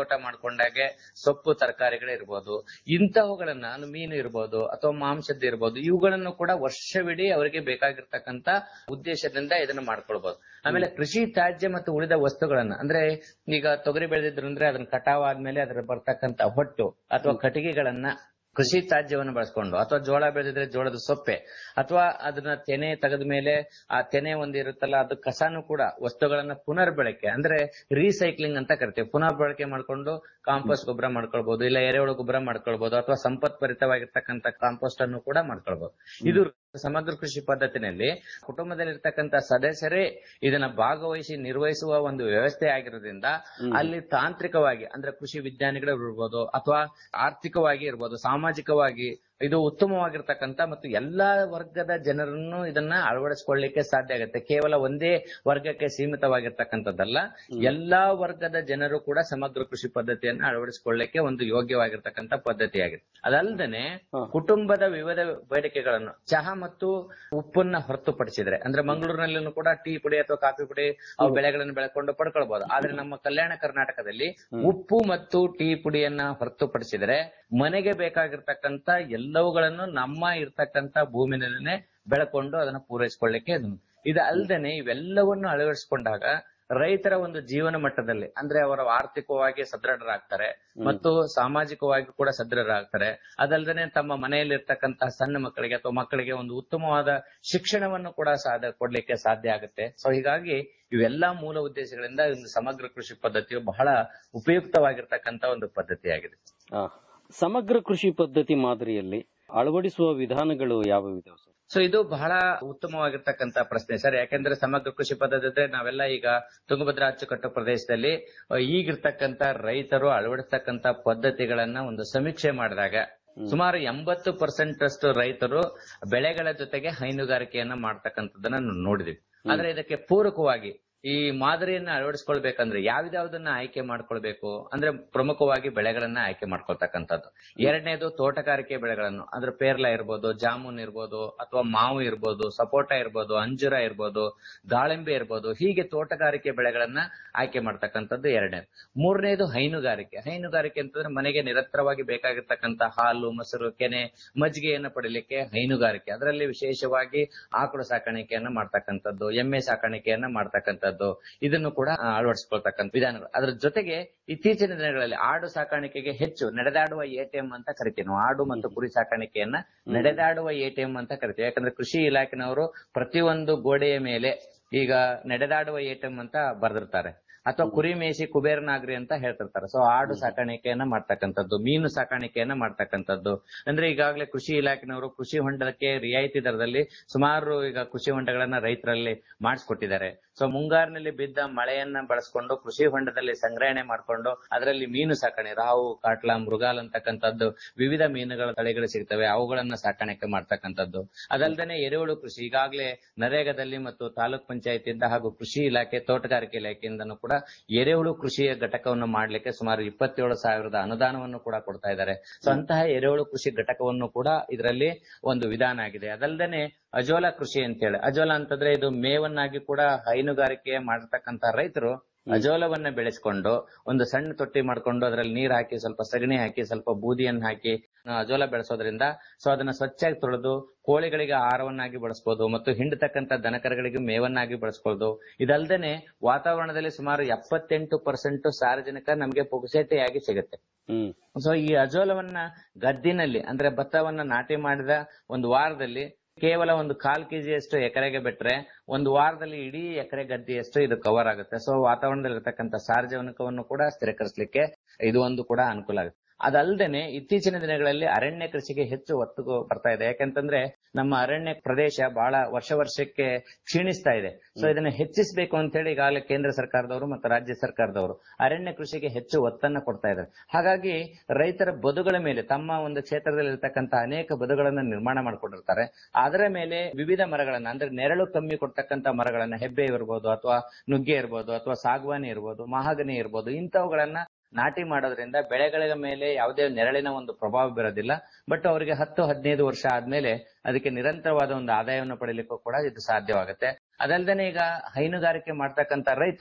ತೋಟ ಮಾಡ್ಕೊಂಡಾಗೆ ಸೊಪ್ಪು ತರಕಾರಿಗಳಿರ್ಬೋದು ಇಂತಹವುಗಳನ್ನ ಅಂದ್ರೆ ಮೀನು ಇರ್ಬೋದು ಅಥವಾ ಮಾಂಸದ್ದು ಇರ್ಬೋದು ಇವುಗಳನ್ನು ಕೂಡ ವರ್ಷವಿಡೀ ಅವರಿಗೆ ಬೇಕಾಗಿರ್ತಕ್ಕಂತ ಉದ್ದೇಶದಿಂದ ಇದನ್ನ ಮಾಡ್ಕೊಳ್ಬಹುದು ಆಮೇಲೆ ಕೃಷಿ ತ್ಯಾಜ್ಯ ಮತ್ತು ಉಳಿದ ವಸ್ತುಗಳನ್ನ ಅಂದ್ರೆ ಈಗ ತೊಗರಿ ಬೆಳೆದಿದ್ರು ಅಂದ್ರೆ ಅದನ್ನ ಕಟಾವ್ ಆದ್ಮೇಲೆ ಅದರ ಬರ್ತಕ್ಕಂತ ಹೊಟ್ಟು ಅಥವಾ ಕಟ್ಟಿಗೆಗಳನ್ನ ಕೃಷಿ ತ್ಯಾಜ್ಯವನ್ನು ಬಳಸ್ಕೊಂಡು ಅಥವಾ ಜೋಳ ಬೆಳೆದಿದ್ರೆ ಜೋಳದ ಸೊಪ್ಪೆ ಅಥವಾ ಅದನ್ನ ತೆನೆ ತೆಗೆದ ಮೇಲೆ ಆ ತೆನೆ ಒಂದು ಇರುತ್ತಲ್ಲ ಅದು ಕಸಾನು ಕೂಡ ವಸ್ತುಗಳನ್ನ ಪುನರ್ ಬಳಕೆ ಅಂದ್ರೆ ರೀಸೈಕ್ಲಿಂಗ್ ಅಂತ ಕರಿತೀವಿ ಪುನರ್ ಬಳಕೆ ಮಾಡ್ಕೊಂಡು ಕಾಂಪೋಸ್ಟ್ ಗೊಬ್ಬರ ಮಾಡ್ಕೊಳ್ಬಹುದು ಇಲ್ಲ ಎರೆಹುಳು ಗೊಬ್ಬರ ಮಾಡ್ಕೊಳ್ಬಹುದು ಅಥವಾ ಸಂಪತ್ಭರಿತವಾಗಿರ್ತಕ್ಕಂಥ ಕಾಂಪೋಸ್ಟ್ ಅನ್ನು ಕೂಡ ಮಾಡ್ಕೊಳ್ಬಹುದು ಇದು ಸಮಗ್ರ ಕೃಷಿ ಪದ್ಧತಿನಲ್ಲಿ ಕುಟುಂಬದಲ್ಲಿರ್ತಕ್ಕಂಥ ಸದಸ್ಯರೇ ಇದನ್ನ ಭಾಗವಹಿಸಿ ನಿರ್ವಹಿಸುವ ಒಂದು ವ್ಯವಸ್ಥೆ ಆಗಿರೋದ್ರಿಂದ ಅಲ್ಲಿ ತಾಂತ್ರಿಕವಾಗಿ ಅಂದ್ರೆ ಕೃಷಿ ವಿಜ್ಞಾನಿಗಳು ಇರ್ಬೋದು ಅಥವಾ ಆರ್ಥಿಕವಾಗಿ ಇರ್ಬೋದು ಸಾಮಾಜಿಕವಾಗಿ ಇದು ಉತ್ತಮವಾಗಿರ್ತಕ್ಕಂಥ ಮತ್ತು ಎಲ್ಲಾ ವರ್ಗದ ಜನರನ್ನು ಇದನ್ನ ಅಳವಡಿಸಿಕೊಳ್ಳಿಕ್ಕೆ ಸಾಧ್ಯ ಆಗುತ್ತೆ ಕೇವಲ ಒಂದೇ ವರ್ಗಕ್ಕೆ ಸೀಮಿತವಾಗಿರ್ತಕ್ಕಂಥದ್ದಲ್ಲ ಎಲ್ಲಾ ವರ್ಗದ ಜನರು ಕೂಡ ಸಮಗ್ರ ಕೃಷಿ ಪದ್ಧತಿಯನ್ನ ಅಳವಡಿಸಿಕೊಳ್ಳಿಕ್ಕೆ ಒಂದು ಯೋಗ್ಯವಾಗಿರ್ತಕ್ಕಂಥ ಪದ್ಧತಿಯಾಗಿದೆ ಅದಲ್ಲದೆ ಕುಟುಂಬದ ವಿವಿಧ ಬೇಡಿಕೆಗಳನ್ನು ಚಹಾ ಮತ್ತು ಉಪ್ಪನ್ನ ಹೊರತುಪಡಿಸಿದ್ರೆ ಅಂದ್ರೆ ಮಂಗಳೂರಿನಲ್ಲೂ ಕೂಡ ಟೀ ಪುಡಿ ಅಥವಾ ಕಾಫಿ ಪುಡಿ ಅವು ಬೆಳೆಗಳನ್ನು ಬೆಳ್ಕೊಂಡು ಪಡ್ಕೊಳ್ಬಹುದು ಆದ್ರೆ ನಮ್ಮ ಕಲ್ಯಾಣ ಕರ್ನಾಟಕದಲ್ಲಿ ಉಪ್ಪು ಮತ್ತು ಟೀ ಪುಡಿಯನ್ನ ಹೊರತುಪಡಿಸಿದ್ರೆ ಮನೆಗೆ ಬೇಕಾಗಿರ್ತಕ್ಕಂತ ಎಲ್ಲವುಗಳನ್ನು ನಮ್ಮ ಇರ್ತಕ್ಕಂತ ಭೂಮಿನಲ್ಲೇ ಬೆಳಕೊಂಡು ಅದನ್ನ ಪೂರೈಸಿಕೊಳ್ಳಿಕ್ಕೆ ಇದು ಇದು ಅಲ್ದೇನೆ ಇವೆಲ್ಲವನ್ನು ಅಳವಡಿಸಿಕೊಂಡಾಗ ರೈತರ ಒಂದು ಜೀವನ ಮಟ್ಟದಲ್ಲಿ ಅಂದ್ರೆ ಅವರ ಆರ್ಥಿಕವಾಗಿ ಸದೃಢರಾಗ್ತಾರೆ ಮತ್ತು ಸಾಮಾಜಿಕವಾಗಿ ಕೂಡ ಸದೃಢರಾಗ್ತಾರೆ ಅದಲ್ದೇನೆ ತಮ್ಮ ಮನೆಯಲ್ಲಿರ್ತಕ್ಕಂತಹ ಸಣ್ಣ ಮಕ್ಕಳಿಗೆ ಅಥವಾ ಮಕ್ಕಳಿಗೆ ಒಂದು ಉತ್ತಮವಾದ ಶಿಕ್ಷಣವನ್ನು ಕೂಡ ಸಾಧ ಕೊಡ್ಲಿಕ್ಕೆ ಸಾಧ್ಯ ಆಗುತ್ತೆ ಸೊ ಹೀಗಾಗಿ ಇವೆಲ್ಲಾ ಮೂಲ ಉದ್ದೇಶಗಳಿಂದ ಒಂದು ಸಮಗ್ರ ಕೃಷಿ ಪದ್ಧತಿಯು ಬಹಳ ಉಪಯುಕ್ತವಾಗಿರ್ತಕ್ಕಂತ ಒಂದು ಪದ್ಧತಿಯಾಗಿದೆ ಆ, ಸಮಗ್ರ ಕೃಷಿ ಪದ್ಧತಿ ಮಾದರಿಯಲ್ಲಿ ಅಳವಡಿಸುವ ವಿಧಾನಗಳು ಯಾವ ಇದಾವೆ ಸರ್ ಸೊ ಇದು ಬಹಳ ಉತ್ತಮವಾಗಿರ್ತಕ್ಕಂತ ಪ್ರಶ್ನೆ ಸರ್ ಯಾಕೆಂದ್ರೆ ಸಮಗ್ರ ಕೃಷಿ ಪದ್ಧತಿ ಅಂದ್ರೆ ನಾವೆಲ್ಲ ಈಗ ತುಂಗಭದ್ರಾ ಅಚ್ಚುಕಟ್ಟು ಪ್ರದೇಶದಲ್ಲಿ ಅಹ್, ಈಗಿರ್ತಕ್ಕಂತ ರೈತರು ಅಳವಡಿಸ್ತಕ್ಕಂತ ಪದ್ಧತಿಗಳನ್ನ ಒಂದು ಸಮೀಕ್ಷೆ ಮಾಡಿದಾಗ ಸುಮಾರು ಎಂಬತ್ತು ಪರ್ಸೆಂಟ್ ಅಷ್ಟು ರೈತರು ಬೆಳೆಗಳ ಜೊತೆಗೆ ಹೈನುಗಾರಿಕೆಯನ್ನ ಮಾಡ್ತಕ್ಕಂಥದ್ದನ್ನ ನಾವು ನೋಡಿದ್ವಿ ಆದ್ರೆ ಇದಕ್ಕೆ ಪೂರಕವಾಗಿ ಈ ಮಾದರಿಯನ್ನ ಅಳವಡಿಸ್ಕೊಳ್ಬೇಕಂದ್ರೆ ಯಾವ್ದಾವ್ದನ್ನ ಆಯ್ಕೆ ಮಾಡ್ಕೊಳ್ಬೇಕು ಅಂದ್ರೆ ಪ್ರಮುಖವಾಗಿ ಬೆಳೆಗಳನ್ನ ಆಯ್ಕೆ ಮಾಡ್ಕೊಳ್ತಕ್ಕಂಥದ್ದು ಎರಡನೇದು ತೋಟಗಾರಿಕೆ ಬೆಳೆಗಳನ್ನು ಅಂದ್ರೆ ಪೇರ್ಲ ಇರ್ಬೋದು ಜಾಮೂನ್ ಇರ್ಬೋದು ಅಥವಾ ಮಾವು ಇರ್ಬೋದು ಸಪೋಟ ಇರ್ಬೋದು ಅಂಜೂರ ಇರ್ಬೋದು ದಾಳಿಂಬೆ ಇರ್ಬೋದು ಹೀಗೆ ತೋಟಗಾರಿಕೆ ಬೆಳೆಗಳನ್ನ ಆಯ್ಕೆ ಮಾಡ್ತಕ್ಕಂಥದ್ದು ಎರಡನೇದು ಮೂರನೇದು ಹೈನುಗಾರಿಕೆ ಹೈನುಗಾರಿಕೆ ಅಂತಂದ್ರೆ ಮನೆಗೆ ನಿರಂತರವಾಗಿ ಬೇಕಾಗಿರ್ತಕ್ಕಂಥ ಹಾಲು ಮೊಸರು ಕೆನೆ ಮಜ್ಜಿಗೆಯನ್ನು ಪಡಿಲಿಕ್ಕೆ ಹೈನುಗಾರಿಕೆ ಅದರಲ್ಲಿ ವಿಶೇಷವಾಗಿ ಆಕಳು ಸಾಕಾಣಿಕೆಯನ್ನ ಮಾಡ್ತಕ್ಕಂಥದ್ದು ಎಮ್ಮೆ ಸಾಕಾಣಿಕೆಯನ್ನ ಮಾಡ್ತಕ್ಕಂಥದ್ದು ಇದನ್ನು ಕೂಡ ಆ, ಅಳವಡಿಸ್ಕೊಳ್ತಕ್ಕಂಥ ವಿಧಾನಗಳು ಅದ್ರ ಜೊತೆಗೆ ಇತ್ತೀಚಿನ ದಿನಗಳಲ್ಲಿ ಆಡು ಸಾಕಾಣಿಕೆಗೆ ಹೆಚ್ಚು ನಡೆದಾಡುವ ಎಟಿಎಂ ಅಂತ ಕರಿತೀವಿ ನಾವು ಆಡು ಮತ್ತು ಕುರಿ ಸಾಕಾಣಿಕೆಯನ್ನ ನಡೆದಾಡುವ ಎಟಿಎಂ ಅಂತ ಕರಿತೀವಿ ಯಾಕಂದ್ರೆ ಕೃಷಿ ಇಲಾಖೆನವರು ಪ್ರತಿಯೊಂದು ಗೋಡೆಯ ಮೇಲೆ ಈಗ ನಡೆದಾಡುವ ಎಟಿಎಂ ಅಂತ ಬರೆದಿರ್ತಾರೆ ಅಥವಾ ಕುರಿ ಮೇಯಿಸಿ ಕುಬೇರ ನಾಗರಿ ಅಂತ ಹೇಳ್ತಿರ್ತಾರೆ ಸೊ ಆಡು ಸಾಕಾಣಿಕೆಯನ್ನ ಮಾಡ್ತಕ್ಕಂಥದ್ದು ಮೀನು ಸಾಕಾಣಿಕೆಯನ್ನ ಮಾಡ್ತಕ್ಕಂಥದ್ದು ಅಂದ್ರೆ ಈಗಾಗಲೇ ಕೃಷಿ ಇಲಾಖೆನವರು ಕೃಷಿ ಹೊಂಡಕ್ಕೆ ರಿಯಾಯಿತಿ ದರದಲ್ಲಿ ಸುಮಾರು ಈಗ ಕೃಷಿ ಹೊಂಡಗಳನ್ನ ರೈತರಲ್ಲಿ ಮಾಡಿಸ್ಕೊಟ್ಟಿದ್ದಾರೆ ಸೊ ಮುಂಗಾರಿನಲ್ಲಿ ಬಿದ್ದ ಮಳೆಯನ್ನ ಬಳಸ್ಕೊಂಡು ಕೃಷಿ ಹೊಂಡದಲ್ಲಿ ಸಂಗ್ರಹಣೆ ಮಾಡ್ಕೊಂಡು ಅದರಲ್ಲಿ ಮೀನು ಸಾಕಣೆ ರಾವು ಕಾಟ್ಲಾ ಮೃಗಾಲ್ ಅಂತಕ್ಕಂಥದ್ದು ವಿವಿಧ ಮೀನುಗಳ ತಳಿಗಳು ಸಿಗ್ತವೆ ಅವುಗಳನ್ನ ಸಾಕಾಣಿಕೆ ಮಾಡ್ತಕ್ಕಂಥದ್ದು ಅದಲ್ದೇನೆ ಎರೆಹುಳು ಕೃಷಿ ಈಗಾಗಲೇ ನರೇಗಾದಲ್ಲಿ ಮತ್ತು ತಾಲೂಕ್ ಪಂಚಾಯತಿಯಿಂದ ಹಾಗೂ ಕೃಷಿ ಇಲಾಖೆ ತೋಟಗಾರಿಕೆ ಇಲಾಖೆಯಿಂದನೂ ಕೂಡ ಎರೆಹುಳು ಕೃಷಿಯ ಘಟಕವನ್ನು ಮಾಡ್ಲಿಕ್ಕೆ ಸುಮಾರು ಇಪ್ಪತ್ತೇಳು ಸಾವಿರದ ಅನುದಾನವನ್ನು ಕೂಡ ಕೊಡ್ತಾ ಇದ್ದಾರೆ ಸೊ ಅಂತಹ ಎರೆಹುಳು ಕೃಷಿ ಘಟಕವನ್ನು ಕೂಡ ಇದರಲ್ಲಿ ಒಂದು ವಿಧಾನ ಆಗಿದೆ ಅದಲ್ದೇನೆ ಅಜೋಲಾ ಕೃಷಿ ಅಂತೇಳಿ ಅಜೋಲಾ ಅಂತಂದ್ರೆ ಇದು ಮೇವನ್ನಾಗಿ ಕೂಡ ಹೈನುಗಾರಿಕೆ ಮಾಡತಕ್ಕಂತ ರೈತರು ಅಜೋಲವನ್ನ ಬೆಳೆಸ್ಕೊಂಡು ಒಂದು ಸಣ್ಣ ತೊಟ್ಟಿ ಮಾಡ್ಕೊಂಡು ಅದರಲ್ಲಿ ನೀರ್ ಹಾಕಿ ಸ್ವಲ್ಪ ಸಗಣಿ ಹಾಕಿ ಸ್ವಲ್ಪ ಬೂದಿಯನ್ನು ಹಾಕಿ ಆ, ಅಜೋಲ ಬೆಳೆಸೋದ್ರಿಂದ ಸೊ ಅದನ್ನ ಸ್ವಚ್ಛಾಗಿ ತೊಳೆದು ಕೋಳಿಗಳಿಗೆ ಆಹಾರವನ್ನಾಗಿ ಬಳಸಬಹುದು ಮತ್ತು ಹಿಂಡತಕ್ಕಂತ ದನಕರಗಳಿಗೆ ಮೇವನ್ನಾಗಿ ಬಳಸಬಹುದು ಇದಲ್ದೇನೆ ವಾತಾವರಣದಲ್ಲಿ ಸುಮಾರು ಎಪ್ಪತ್ತೆಂಟು ಪರ್ಸೆಂಟ್ ಸಾರ್ವಜನಿಕ ನಮಗೆ ಪುಗಸೇಟೆಯಾಗಿ ಸಿಗುತ್ತೆ ಸೊ ಈ ಅಜೋಲವನ್ನ ಗದ್ದಿನಲ್ಲಿ ಅಂದ್ರೆ ಭತ್ತವನ್ನ ನಾಟಿ ಮಾಡಿದ ಒಂದು ವಾರದಲ್ಲಿ ಕೇವಲ ಒಂದು ಕಾಲ್ ಕೆಜಿಯಷ್ಟು ಎಕರೆಗೆ ಬಿಟ್ರೆ ಒಂದು ವಾರದಲ್ಲಿ ಇಡೀ ಎಕರೆ ಗದ್ದೆಯಷ್ಟು ಇದು ಕವರ್ ಆಗುತ್ತೆ ಸೊ ವಾತಾವರಣದಲ್ಲಿ ಇರತಕ್ಕಂತ ಸಾರ್ವಜನಿಕವನ್ನು ಕೂಡ ಸ್ಥಿರೀಕರಿಸಲಿಕ್ಕೆ ಇದು ಒಂದು ಕೂಡ ಅನುಕೂಲ ಆಗುತ್ತೆ ಅದಲ್ದೇನೆ ಇತ್ತೀಚಿನ ದಿನಗಳಲ್ಲಿ ಅರಣ್ಯ ಕೃಷಿಗೆ ಹೆಚ್ಚು ಒತ್ತು ಬರ್ತಾ ಇದೆ ಯಾಕಂತಂದ್ರೆ ನಮ್ಮ ಅರಣ್ಯ ಪ್ರದೇಶ ಬಹಳ ವರ್ಷ ವರ್ಷಕ್ಕೆ ಕ್ಷೀಣಿಸ್ತಾ ಇದೆ ಸೊ ಇದನ್ನ ಹೆಚ್ಚಿಸಬೇಕು ಅಂತ ಹೇಳಿ ಈಗಾಗಲೇ ಕೇಂದ್ರ ಸರ್ಕಾರದವರು ಮತ್ತು ರಾಜ್ಯ ಸರ್ಕಾರದವರು ಅರಣ್ಯ ಕೃಷಿಗೆ ಹೆಚ್ಚು ಒತ್ತನ್ನ ಕೊಡ್ತಾ ಇದ್ದಾರೆ ಹಾಗಾಗಿ ರೈತರ ಬದುಗಳ ಮೇಲೆ ತಮ್ಮ ಒಂದು ಕ್ಷೇತ್ರದಲ್ಲಿ ಇರತಕ್ಕಂತ ಅನೇಕ ಬದುಗಳನ್ನ ನಿರ್ಮಾಣ ಮಾಡ್ಕೊಂಡಿರ್ತಾರೆ ಅದರ ಮೇಲೆ ವಿವಿಧ ಮರಗಳನ್ನ ಅಂದ್ರೆ ನೆರಳು ಕಮ್ಮಿ ಕೊಡ್ತಕ್ಕಂತ ಮರಗಳನ್ನ ಹೆಬ್ಬೆ ಇರ್ಬೋದು ಅಥವಾ ನುಗ್ಗೆ ಇರ್ಬೋದು ಅಥವಾ ಸಾಗವಾನಿ ಇರ್ಬೋದು ಮಹಾಗನಿ ಇರ್ಬೋದು ಇಂಥವುಗಳನ್ನ ನಾಟಿ ಮಾಡೋದ್ರಿಂದ ಬೆಳೆಗಳ ಮೇಲೆ ಯಾವುದೇ ನೆರಳಿನ ಒಂದು ಪ್ರಭಾವ ಬೀರೋದಿಲ್ಲ ಬಟ್ ಅವರಿಗೆ ಹತ್ತು ಹದಿನೈದು ವರ್ಷ ಆದ್ಮೇಲೆ ಅದಕ್ಕೆ ನಿರಂತರವಾದ ಒಂದು ಆದಾಯವನ್ನು ಪಡೆಯಲಿಕ್ಕೂ ಕೂಡ ಇದು ಸಾಧ್ಯವಾಗುತ್ತೆ ಅದಲ್ದೇನೆ ಈಗ ಹೈನುಗಾರಿಕೆ ಮಾಡ್ತಕ್ಕಂತ ರೈತರು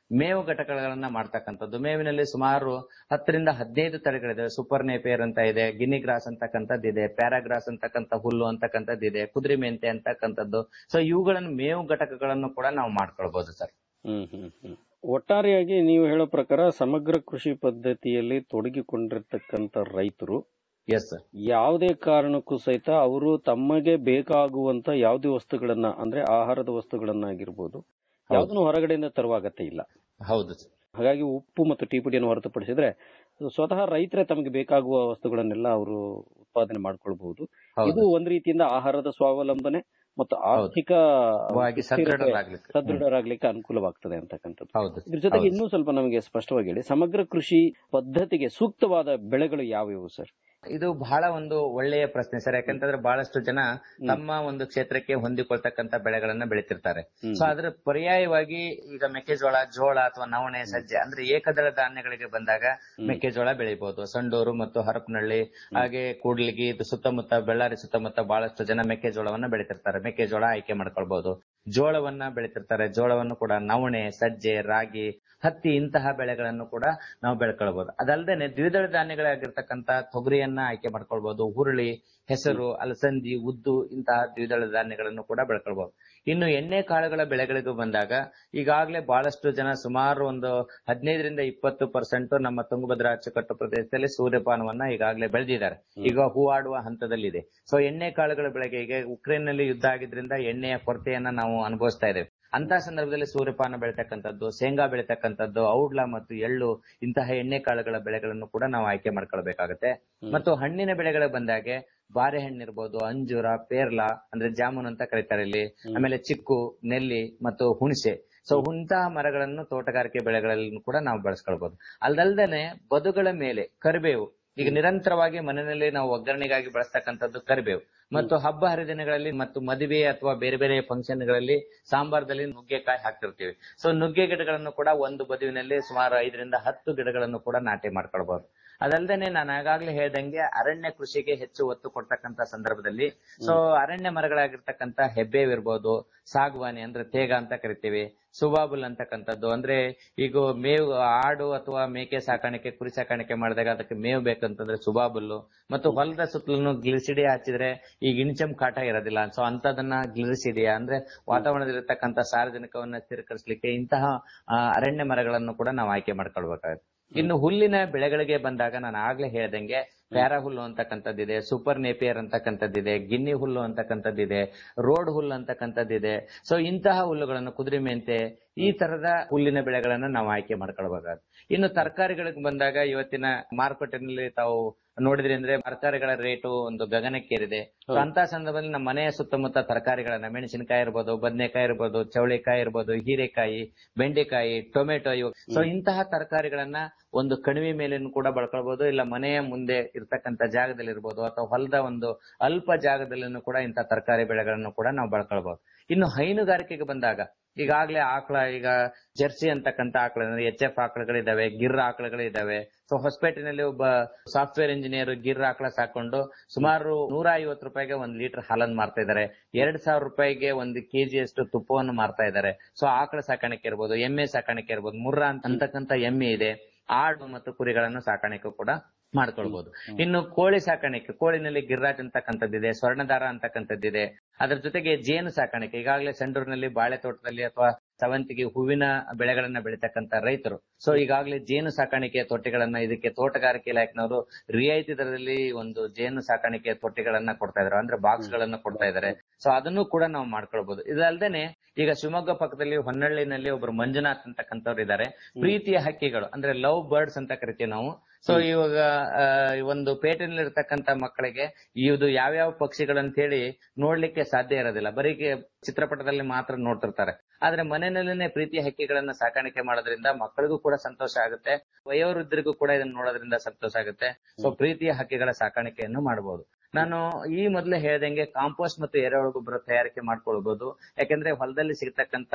ಮೇವು ಘಟಕಗಳನ್ನ ಮಾಡ್ತಕ್ಕಂಥದ್ದು ಮೇವಿನಲ್ಲಿ ಸುಮಾರು ಹತ್ತರಿಂದ ಹದಿನೈದು ತಳಿಗಳಿದೆ ಸೂಪರ್ ನೇಪಿಯರ್ ಅಂತ ಇದೆ ಗಿನಿ ಗ್ರಾಸ್ ಅಂತಕ್ಕಂಥದ್ದು ಇದೆ ಪ್ಯಾರಾಗ್ರಾಸ್ ಅಂತಕ್ಕಂಥ ಹುಲ್ಲು ಅಂತಕ್ಕಂಥದ್ದು ಇದೆ ಕುದುರೆ ಮೆಂತೆ ಅಂತಕ್ಕಂಥದ್ದು ಸೊ ಇವುಗಳನ್ನು ಮೇವು ಘಟಕಗಳನ್ನು ಕೂಡ ನಾವು ಮಾಡ್ಕೊಳ್ಬಹುದು ಸರ್ ಹ್ಮ್ ಹ್ಮ್ ಹ್ಮ್ ಒಟ್ಟಾರೆಯಾಗಿ ನೀವು ಹೇಳೋ ಪ್ರಕಾರ ಸಮಗ್ರ ಕೃಷಿ ಪದ್ಧತಿಯಲ್ಲಿ ತೊಡಗಿಕೊಂಡಿರ್ತಕ್ಕಂಥ ರೈತರು ಎಸ್ ಸರ್ ಯಾವುದೇ ಕಾರಣಕ್ಕೂ ಸಹಿತ ಅವರು ತಮಗೆ ಬೇಕಾಗುವಂತ ಯಾವುದೇ ವಸ್ತುಗಳನ್ನ ಅಂದ್ರೆ ಆಹಾರದ ವಸ್ತುಗಳನ್ನಾಗಿರ್ಬೋದು ಯಾವುದನ್ನು ಹೊರಗಡೆಯಿಂದ ತರುವ ಅಗತ್ಯ ಇಲ್ಲ ಹೌದು ಸರ್ ಹಾಗಾಗಿ ಉಪ್ಪು ಮತ್ತು ಟೀ ಪುಡಿಯನ್ನು ಹೊರತುಪಡಿಸಿದ್ರೆ ಸ್ವತಃ ರೈತರೇ ತಮಗೆ ಬೇಕಾಗುವ ವಸ್ತುಗಳನ್ನೆಲ್ಲ ಅವರು ಉತ್ಪಾದನೆ ಮಾಡ್ಕೊಳ್ಬಹುದು ಹೌದು. ಇದು ಒಂದ್ ರೀತಿಯಿಂದ ಆಹಾರದ ಸ್ವಾವಲಂಬನೆ ಮತ್ತು ಆರ್ಥಿಕ ವಾಗಿ ಸ್ಥಿರತೆ, ಸದೃಢರಾಗ್ಲಿಕ್ಕೆ. ಸದೃಢರಾಗ್ಲಿಕ್ಕೆ ಅನುಕೂಲವಾಗ್ತದೆ ಅಂತಕ್ಕಂಥದ್ದು ಹೌದು ಇದ್ರ ಜೊತೆಗೆ ಹೌದು. ಇನ್ನೂ ಸ್ವಲ್ಪ ನಮಗೆ ಸ್ಪಷ್ಟವಾಗಿ ಹೇಳಿ ಸಮಗ್ರ ಕೃಷಿ ಪದ್ಧತಿಗೆ ಸೂಕ್ತವಾದ ಬೆಳೆಗಳು ಯಾವ್ಯಾವು ಸರ್ ಇದು ಬಹಳ ಒಂದು ಒಳ್ಳೆಯ ಪ್ರಶ್ನೆ ಸರ್ ಯಾಕಂತಂದ್ರೆ ಬಹಳಷ್ಟು ಜನ ತಮ್ಮ ಒಂದು ಕ್ಷೇತ್ರಕ್ಕೆ ಹೊಂದಿಕೊಳ್ತಕ್ಕಂತ ಬೆಳೆಗಳನ್ನ ಬೆಳಿತಿರ್ತಾರೆ ಸೊ ಅದ್ರ ಪರ್ಯಾಯವಾಗಿ ಈಗ ಮೆಕ್ಕೆಜೋಳ ಜೋಳ ಅಥವಾ ನವಣೆ ಸಜ್ಜೆ ಅಂದ್ರೆ ಏಕದಳ ಧಾನ್ಯಗಳಿಗೆ ಬಂದಾಗ ಮೆಕ್ಕೆಜೋಳ ಬೆಳಿಬಹುದು ಸಂಡೂರು ಮತ್ತು ಹರಪನಹಳ್ಳಿ ಹಾಗೆ ಕೂಡ್ಲಿಗಿ ಇದು ಸುತ್ತಮುತ್ತ ಬೆಳ್ಳಾರಿ ಸುತ್ತಮುತ್ತ ಬಹಳಷ್ಟು ಜನ ಮೆಕ್ಕೆಜೋಳವನ್ನ ಬೆಳಿತಿರ್ತಾರೆ ಮೆಕ್ಕೆಜೋಳ ಆಯ್ಕೆ ಮಾಡ್ಕೊಳ್ಬಹುದು ಜೋಳವನ್ನ ಬೆಳಿತಿರ್ತಾರೆ ಜೋಳವನ್ನು ಕೂಡ ನವಣೆ ಸಜ್ಜೆ ರಾಗಿ ಹತ್ತಿ ಇಂತಹ ಬೆಳೆಗಳನ್ನು ಕೂಡ ನಾವು ಬೆಳ್ಕೊಳ್ಬಹುದು ಅದಲ್ಲದೆ ದ್ವಿದಳ ಧಾನ್ಯಗಳಾಗಿರ್ತಕ್ಕಂತ ತೊಗರಿಯನ್ನ ಆಯ್ಕೆ ಮಾಡ್ಕೊಳ್ಬಹುದು ಹುರುಳಿ ಹೆಸರು ಅಲಸಂದಿ ಉದ್ದು ಇಂತಹ ದ್ವಿದಳ ಧಾನ್ಯಗಳನ್ನು ಕೂಡ ಬೆಳ್ಕೊಳ್ಬಹುದು ಇನ್ನು ಎಣ್ಣೆ ಕಾಳುಗಳ ಬೆಳೆಗಳಿಗೂ ಬಂದಾಗ ಈಗಾಗಲೇ ಬಹಳಷ್ಟು ಜನ ಸುಮಾರು ಒಂದು ಹದಿನೈದರಿಂದ ಇಪ್ಪತ್ತು ಪರ್ಸೆಂಟ್ ನಮ್ಮ ತುಂಗಭದ್ರಾ ಅಚ್ಚುಕಟ್ಟು ಪ್ರದೇಶದಲ್ಲಿ ಸೂರ್ಯಪಾನವನ್ನ ಈಗಾಗಲೇ ಬೆಳೆದಿದ್ದಾರೆ ಈಗ ಹೂವಾಡುವ ಹಂತದಲ್ಲಿದೆ ಸೊ ಎಣ್ಣೆ ಕಾಳುಗಳ ಬೆಳೆಗೆ ಈಗ ಉಕ್ರೇನ್ ನಲ್ಲಿ ಯುದ್ಧ ಆಗಿದ್ರಿಂದ ಎಣ್ಣೆಯ ಕೊರತೆಯನ್ನ ನಾವು ಅನುಭವಿಸ್ತಾ ಇದ್ದೇವೆ ಅಂತ ಸಂದರ್ಭದಲ್ಲಿ ಸೂರ್ಯಪಾನ ಬೆಳಿತಕ್ಕಂಥದ್ದು ಶೇಂಗಾ ಬೆಳಿತಕ್ಕಂಥದ್ದು ಔಡ್ಲ ಮತ್ತು ಎಳ್ಳು ಇಂತಹ ಎಣ್ಣೆ ಕಾಳುಗಳ ಬೆಳೆಗಳನ್ನು ಕೂಡ ನಾವು ಆಯ್ಕೆ ಮಾಡ್ಕೊಳ್ಬೇಕಾಗತ್ತೆ ಮತ್ತು ಹಣ್ಣಿನ ಬೆಳೆಗಳು ಬಂದಾಗೆ ಬಾರೆಹಣ್ಣು ಇರ್ಬೋದು ಅಂಜೂರ ಪೇರ್ಲ ಅಂದ್ರೆ ಜಾಮೂನ್ ಅಂತ ಕರೀತಾರೆ ಇಲ್ಲಿ ಆಮೇಲೆ ಚಿಕ್ಕು ನೆಲ್ಲಿ ಮತ್ತು ಹುಣಸೆ ಸೊ ಇಂತಹ ಮರಗಳನ್ನು ತೋಟಗಾರಿಕೆ ಬೆಳೆಗಳಲ್ಲಿ ಕೂಡ ನಾವು ಬಳಸ್ಕೊಳ್ಬಹುದು ಅಲ್ದಲ್ದೇನೆ ಬದುಗಳ ಮೇಲೆ ಕರಿಬೇವು ಈಗ ನಿರಂತರವಾಗಿ ಮನೆಯಲ್ಲಿ ನಾವು ಒಗ್ಗರಣೆಗಾಗಿ ಬಳಸ್ತಕ್ಕಂಥದ್ದು ಕರಿಬೇವು ಮತ್ತು ಹಬ್ಬ ಹರಿದಿನಗಳಲ್ಲಿ ಮತ್ತು ಮದುವೆ ಅಥವಾ ಬೇರೆ ಬೇರೆ ಫಂಕ್ಷನ್ ಗಳಲ್ಲಿ ಸಾಂಬಾರದಲ್ಲಿ ನುಗ್ಗೆಕಾಯಿ ಹಾಕ್ತಿರ್ತೀವಿ ಸೊ ನುಗ್ಗೆ ಗಿಡಗಳನ್ನು ಕೂಡ ಒಂದು ಬದುವಿನಲ್ಲಿ ಸುಮಾರು ಐದರಿಂದ ಹತ್ತು ಗಿಡಗಳನ್ನು ಕೂಡ ನಾಟಿ ಮಾಡ್ಕೊಳ್ಬಹುದು ಅದಲ್ದೇನೆ ನಾನು ಆಗಾಗ್ಲೇ ಹೇಳ್ದಂಗೆ ಅರಣ್ಯ ಕೃಷಿಗೆ ಹೆಚ್ಚು ಒತ್ತು ಕೊಡ್ತಕ್ಕಂತ ಸಂದರ್ಭದಲ್ಲಿ ಸೊ ಅರಣ್ಯ ಮರಗಳಾಗಿರ್ತಕ್ಕಂತ ಹೆಬ್ಬೇವ್ ಇರ್ಬೋದು ಸಾಗುವಾನಿ ಅಂದ್ರೆ ತೇಗ ಅಂತ ಕರಿತೀವಿ ಸುಬಾಬುಲ್ ಅಂತಕ್ಕಂಥದ್ದು ಅಂದ್ರೆ ಈಗ ಮೇವು ಆಡು ಅಥವಾ ಮೇಕೆ ಸಾಕಾಣಿಕೆ ಕುರಿ ಸಾಕಾಣಿಕೆ ಮಾಡಿದಾಗ ಅದಕ್ಕೆ ಮೇವು ಬೇಕಂತಂದ್ರೆ ಸುಬಾಬುಲ್ಲು ಮತ್ತು ಹೊಲದ ಸುತ್ತಲೂ ಗ್ಲಿಸಿಡಿಯಾ ಹಚ್ಚಿದ್ರೆ ಈಗ ಇಣಿಚಂ ಕಾಟ ಇರೋದಿಲ್ಲ ಸೊ ಅಂತದನ್ನ ಗ್ಲಿಸಿಡಿಯಾ ಅಂದ್ರೆ ವಾತಾವರಣದಲ್ಲಿರ್ತಕ್ಕಂಥ ಸಾರ್ವಜನಿಕವನ್ನ ಸ್ಥಿರಕರಿಸಲಿಕ್ಕೆ ಇಂತಹ ಆ, ಅರಣ್ಯ ಮರಗಳನ್ನು ಕೂಡ ನಾವು ಆಯ್ಕೆ ಮಾಡ್ಕೊಳ್ಬೇಕಾಗುತ್ತೆ ಇನ್ನು ಹುಲ್ಲಿನ ಬೆಳೆಗಳಿಗೆ ಬಂದಾಗ ನಾನು ಆಗ್ಲೇ ಹೇಳ್ದಂಗೆ ಪ್ಯಾರಾ ಹುಲ್ಲು ಅಂತಕ್ಕಂಥದ್ದಿದೆ ಸೂಪರ್ ನೇಪಿಯರ್ ಅಂತಕ್ಕಂಥದ್ದಿದೆ ಗಿನ್ನಿ ಹುಲ್ಲು ಅಂತಕ್ಕಂಥದ್ದಿದೆ ರೋಡ್ ಹುಲ್ಲು ಅಂತಕ್ಕಂಥದ್ದಿದೆ ಸೊ ಇಂತಹ ಹುಲ್ಲುಗಳನ್ನು ಕುದುರೆ ಮೆಂತೆ ಈ ತರದ ಹುಲ್ಲಿನ ಬೆಳೆಗಳನ್ನ ನಾವು ಆಯ್ಕೆ ಮಾಡ್ಕೊಳ್ಬೇಕಾಗುತ್ತೆ ಇನ್ನು ತರಕಾರಿಗಳಿಗೆ ಬಂದಾಗ ಇವತ್ತಿನ ಮಾರುಕಟ್ಟೆನಲ್ಲಿ ತಾವು ನೋಡಿದ್ರಿ ಅಂದ್ರೆ ತರಕಾರಿಗಳ ರೇಟು ಒಂದು ಗಗನಕ್ಕೇರಿದೆ ಸೊ ಅಂತ ಸಂದರ್ಭದಲ್ಲಿ ನಮ್ಮ ಮನೆಯ ಸುತ್ತಮುತ್ತ ತರಕಾರಿಗಳನ್ನ ಮೆಣಸಿನಕಾಯಿ ಇರ್ಬೋದು ಬದನೆಕಾಯಿ ಇರ್ಬೋದು ಚೌಳಿಕಾಯಿ ಇರ್ಬೋದು ಹೀರೆಕಾಯಿ ಬೆಂಡೆಕಾಯಿ ಟೊಮೆಟೊ ಇವು ಸೊ ಇಂತಹ ತರಕಾರಿಗಳನ್ನ ಒಂದು ಕಣಿವೆ ಮೇಲೇನು ಕೂಡ ಬಳಕೊಳ್ಬಹುದು ಇಲ್ಲ ಮನೆಯ ಮುಂದೆ ಇರ್ತಕ್ಕಂಥ ಜಾಗದಲ್ಲಿ ಇರ್ಬೋದು ಅಥವಾ ಹೊಲದ ಒಂದು ಅಲ್ಪ ಜಾಗದಲ್ಲಿನೂ ಕೂಡ ಇಂತಹ ತರಕಾರಿ ಬೆಳೆಗಳನ್ನು ಕೂಡ ನಾವು ಬಳಕೊಳ್ಬಹುದು ಇನ್ನು ಹೈನುಗಾರಿಕೆಗೆ ಬಂದಾಗ ಈಗಾಗಲೇ ಆಕಳ ಈಗ ಜರ್ಸಿ ಅಂತಕ್ಕಂಥ ಆಕಳ ಎಚ್ ಎಫ್ ಆಕಳಗಳಿದಾವೆ ಗಿರ್ ಆಕಳಗಳಿದಾವೆ ಸೊ ಹೊಸಪೇಟೆನಲ್ಲಿ ಒಬ್ಬ ಸಾಫ್ಟ್ವೇರ್ ಇಂಜಿನಿಯರ್ ಗಿರ್ ಆಕಳ ಸಾಕೊಂಡು ಸುಮಾರು ನೂರ ಐವತ್ತು ರೂಪಾಯಿಗೆ ಒಂದ್ ಲೀಟರ್ ಹಾಲನ್ನು ಮಾರ್ತಾ ಇದ್ದಾರೆ ಎರಡ್ ಸಾವಿರ ರೂಪಾಯಿಗೆ ಒಂದು ಕೆಜಿ ಅಷ್ಟು ತುಪ್ಪವನ್ನು ಮಾರ್ತಾ ಇದ್ದಾರೆ ಸೊ ಆಕಳ ಸಾಕಾಣಿಕೆ ಇರ್ಬೋದು ಎಮ್ಮೆ ಸಾಕಾಣಿಕೆ ಇರ್ಬೋದು ಮುರ್ರಾ ಅಂತಕ್ಕಂಥ ಎಮ್ಮೆ ಇದೆ ಆಡು ಮತ್ತು ಕುರಿಗಳನ್ನು ಸಾಕಾಣಿಕೆ ಕೂಡ ಮಾಡ್ಕೊಳ್ಬಹುದು ಇನ್ನು ಕೋಳಿ ಸಾಕಾಣಿಕೆ ಕೋಳಿನಲ್ಲಿ ಗಿರ್ರಾಜ್ ಅಂತಕ್ಕಂಥದ್ದಿದೆ ಸ್ವರ್ಣದಾರ ಅಂತಕ್ಕಂಥದ್ದಿದೆ ಅದ್ರ ಜೊತೆಗೆ ಜೇನು ಸಾಕಾಣಿಕೆ ಈಗಾಗಲೇ ಸಂಡೂರಿನಲ್ಲಿ ಬಾಳೆ ತೋಟದಲ್ಲಿ ಅಥವಾ ಸವಂತಿಗೆ ಹೂವಿನ ಬೆಳೆಗಳನ್ನ ಬೆಳೀತಕ್ಕಂತ ರೈತರು ಸೊ ಈಗಾಗಲೇ ಜೇನು ಸಾಕಾಣಿಕೆಯ ತೊಟ್ಟಿಗಳನ್ನ ಇದಕ್ಕೆ ತೋಟಗಾರಿಕೆ ಇಲಾಖೆನವರು ರಿಯಾಯಿತಿ ದರದಲ್ಲಿ ಒಂದು ಜೇನು ಸಾಕಾಣಿಕೆಯ ತೊಟ್ಟಿಗಳನ್ನ ಕೊಡ್ತಾ ಇದಾರೆ ಅಂದ್ರೆ ಬಾಕ್ಸ್ ಗಳನ್ನ ಕೊಡ್ತಾ ಇದಾರೆ ಸೊ ಅದನ್ನು ಕೂಡ ನಾವು ಮಾಡ್ಕೊಳ್ಬಹುದು ಇದಲ್ದೇನೆ ಈಗ ಶಿವಮೊಗ್ಗ ಪಕ್ಕದಲ್ಲಿ ಹೊನ್ನಳ್ಳಿನಲ್ಲಿ ಒಬ್ರು ಮಂಜುನಾಥ್ ಅಂತಕ್ಕಂಥವ್ರು ಇದ್ದಾರೆ ಪ್ರೀತಿಯ ಹಕ್ಕಿಗಳು ಅಂದ್ರೆ ಲವ್ ಬರ್ಡ್ಸ್ ಅಂತ ಕರಿತೀವಿ ನಾವು ಸೊ ಇವಾಗ ಆ, ಈ ಒಂದು ಪೇಟೆನಲ್ಲಿ ಇರ್ತಕ್ಕಂತ ಮಕ್ಕಳಿಗೆ ಇದು ಯಾವ್ಯಾವ ಪಕ್ಷಿಗಳಂತ ಹೇಳಿ ನೋಡ್ಲಿಕ್ಕೆ ಸಾಧ್ಯ ಇರೋದಿಲ್ಲ ಬರೀ ಕೆ- ಚಿತ್ರಪಟದಲ್ಲಿ ಮಾತ್ರ ನೋಡ್ತಿರ್ತಾರೆ ಆದ್ರೆ ಮನೆಯಲ್ಲೇನೆ ಪ್ರೀತಿ ಹಕ್ಕಿಗಳನ್ನ ಸಾಕಾಣಿಕೆ ಮಾಡೋದ್ರಿಂದ ಮಕ್ಕಳಿಗೂ ಕೂಡ ಸಂತೋಷ ಆಗುತ್ತೆ ವಯೋವೃದ್ಧರಿಗೂ ಕೂಡ ಇದನ್ನ ನೋಡೋದ್ರಿಂದ ಸಂತೋಷ ಆಗುತ್ತೆ ಸೊ ಪ್ರೀತಿಯ ಹಕ್ಕಿಗಳ ಸಾಕಾಣಿಕೆಯನ್ನು ಮಾಡಬಹುದು ನಾನು ಈ ಮೊದಲೇ ಹೇಳ್ದಂಗೆ ಕಾಂಪೋಸ್ಟ್ ಮತ್ತು ಎರೆಹುಳು ಗೊಬ್ಬರ ತಯಾರಿಕೆ ಮಾಡ್ಕೊಳ್ಬಹುದು ಯಾಕಂದ್ರೆ ಹೊಲದಲ್ಲಿ ಸಿಗ್ತಕ್ಕಂತ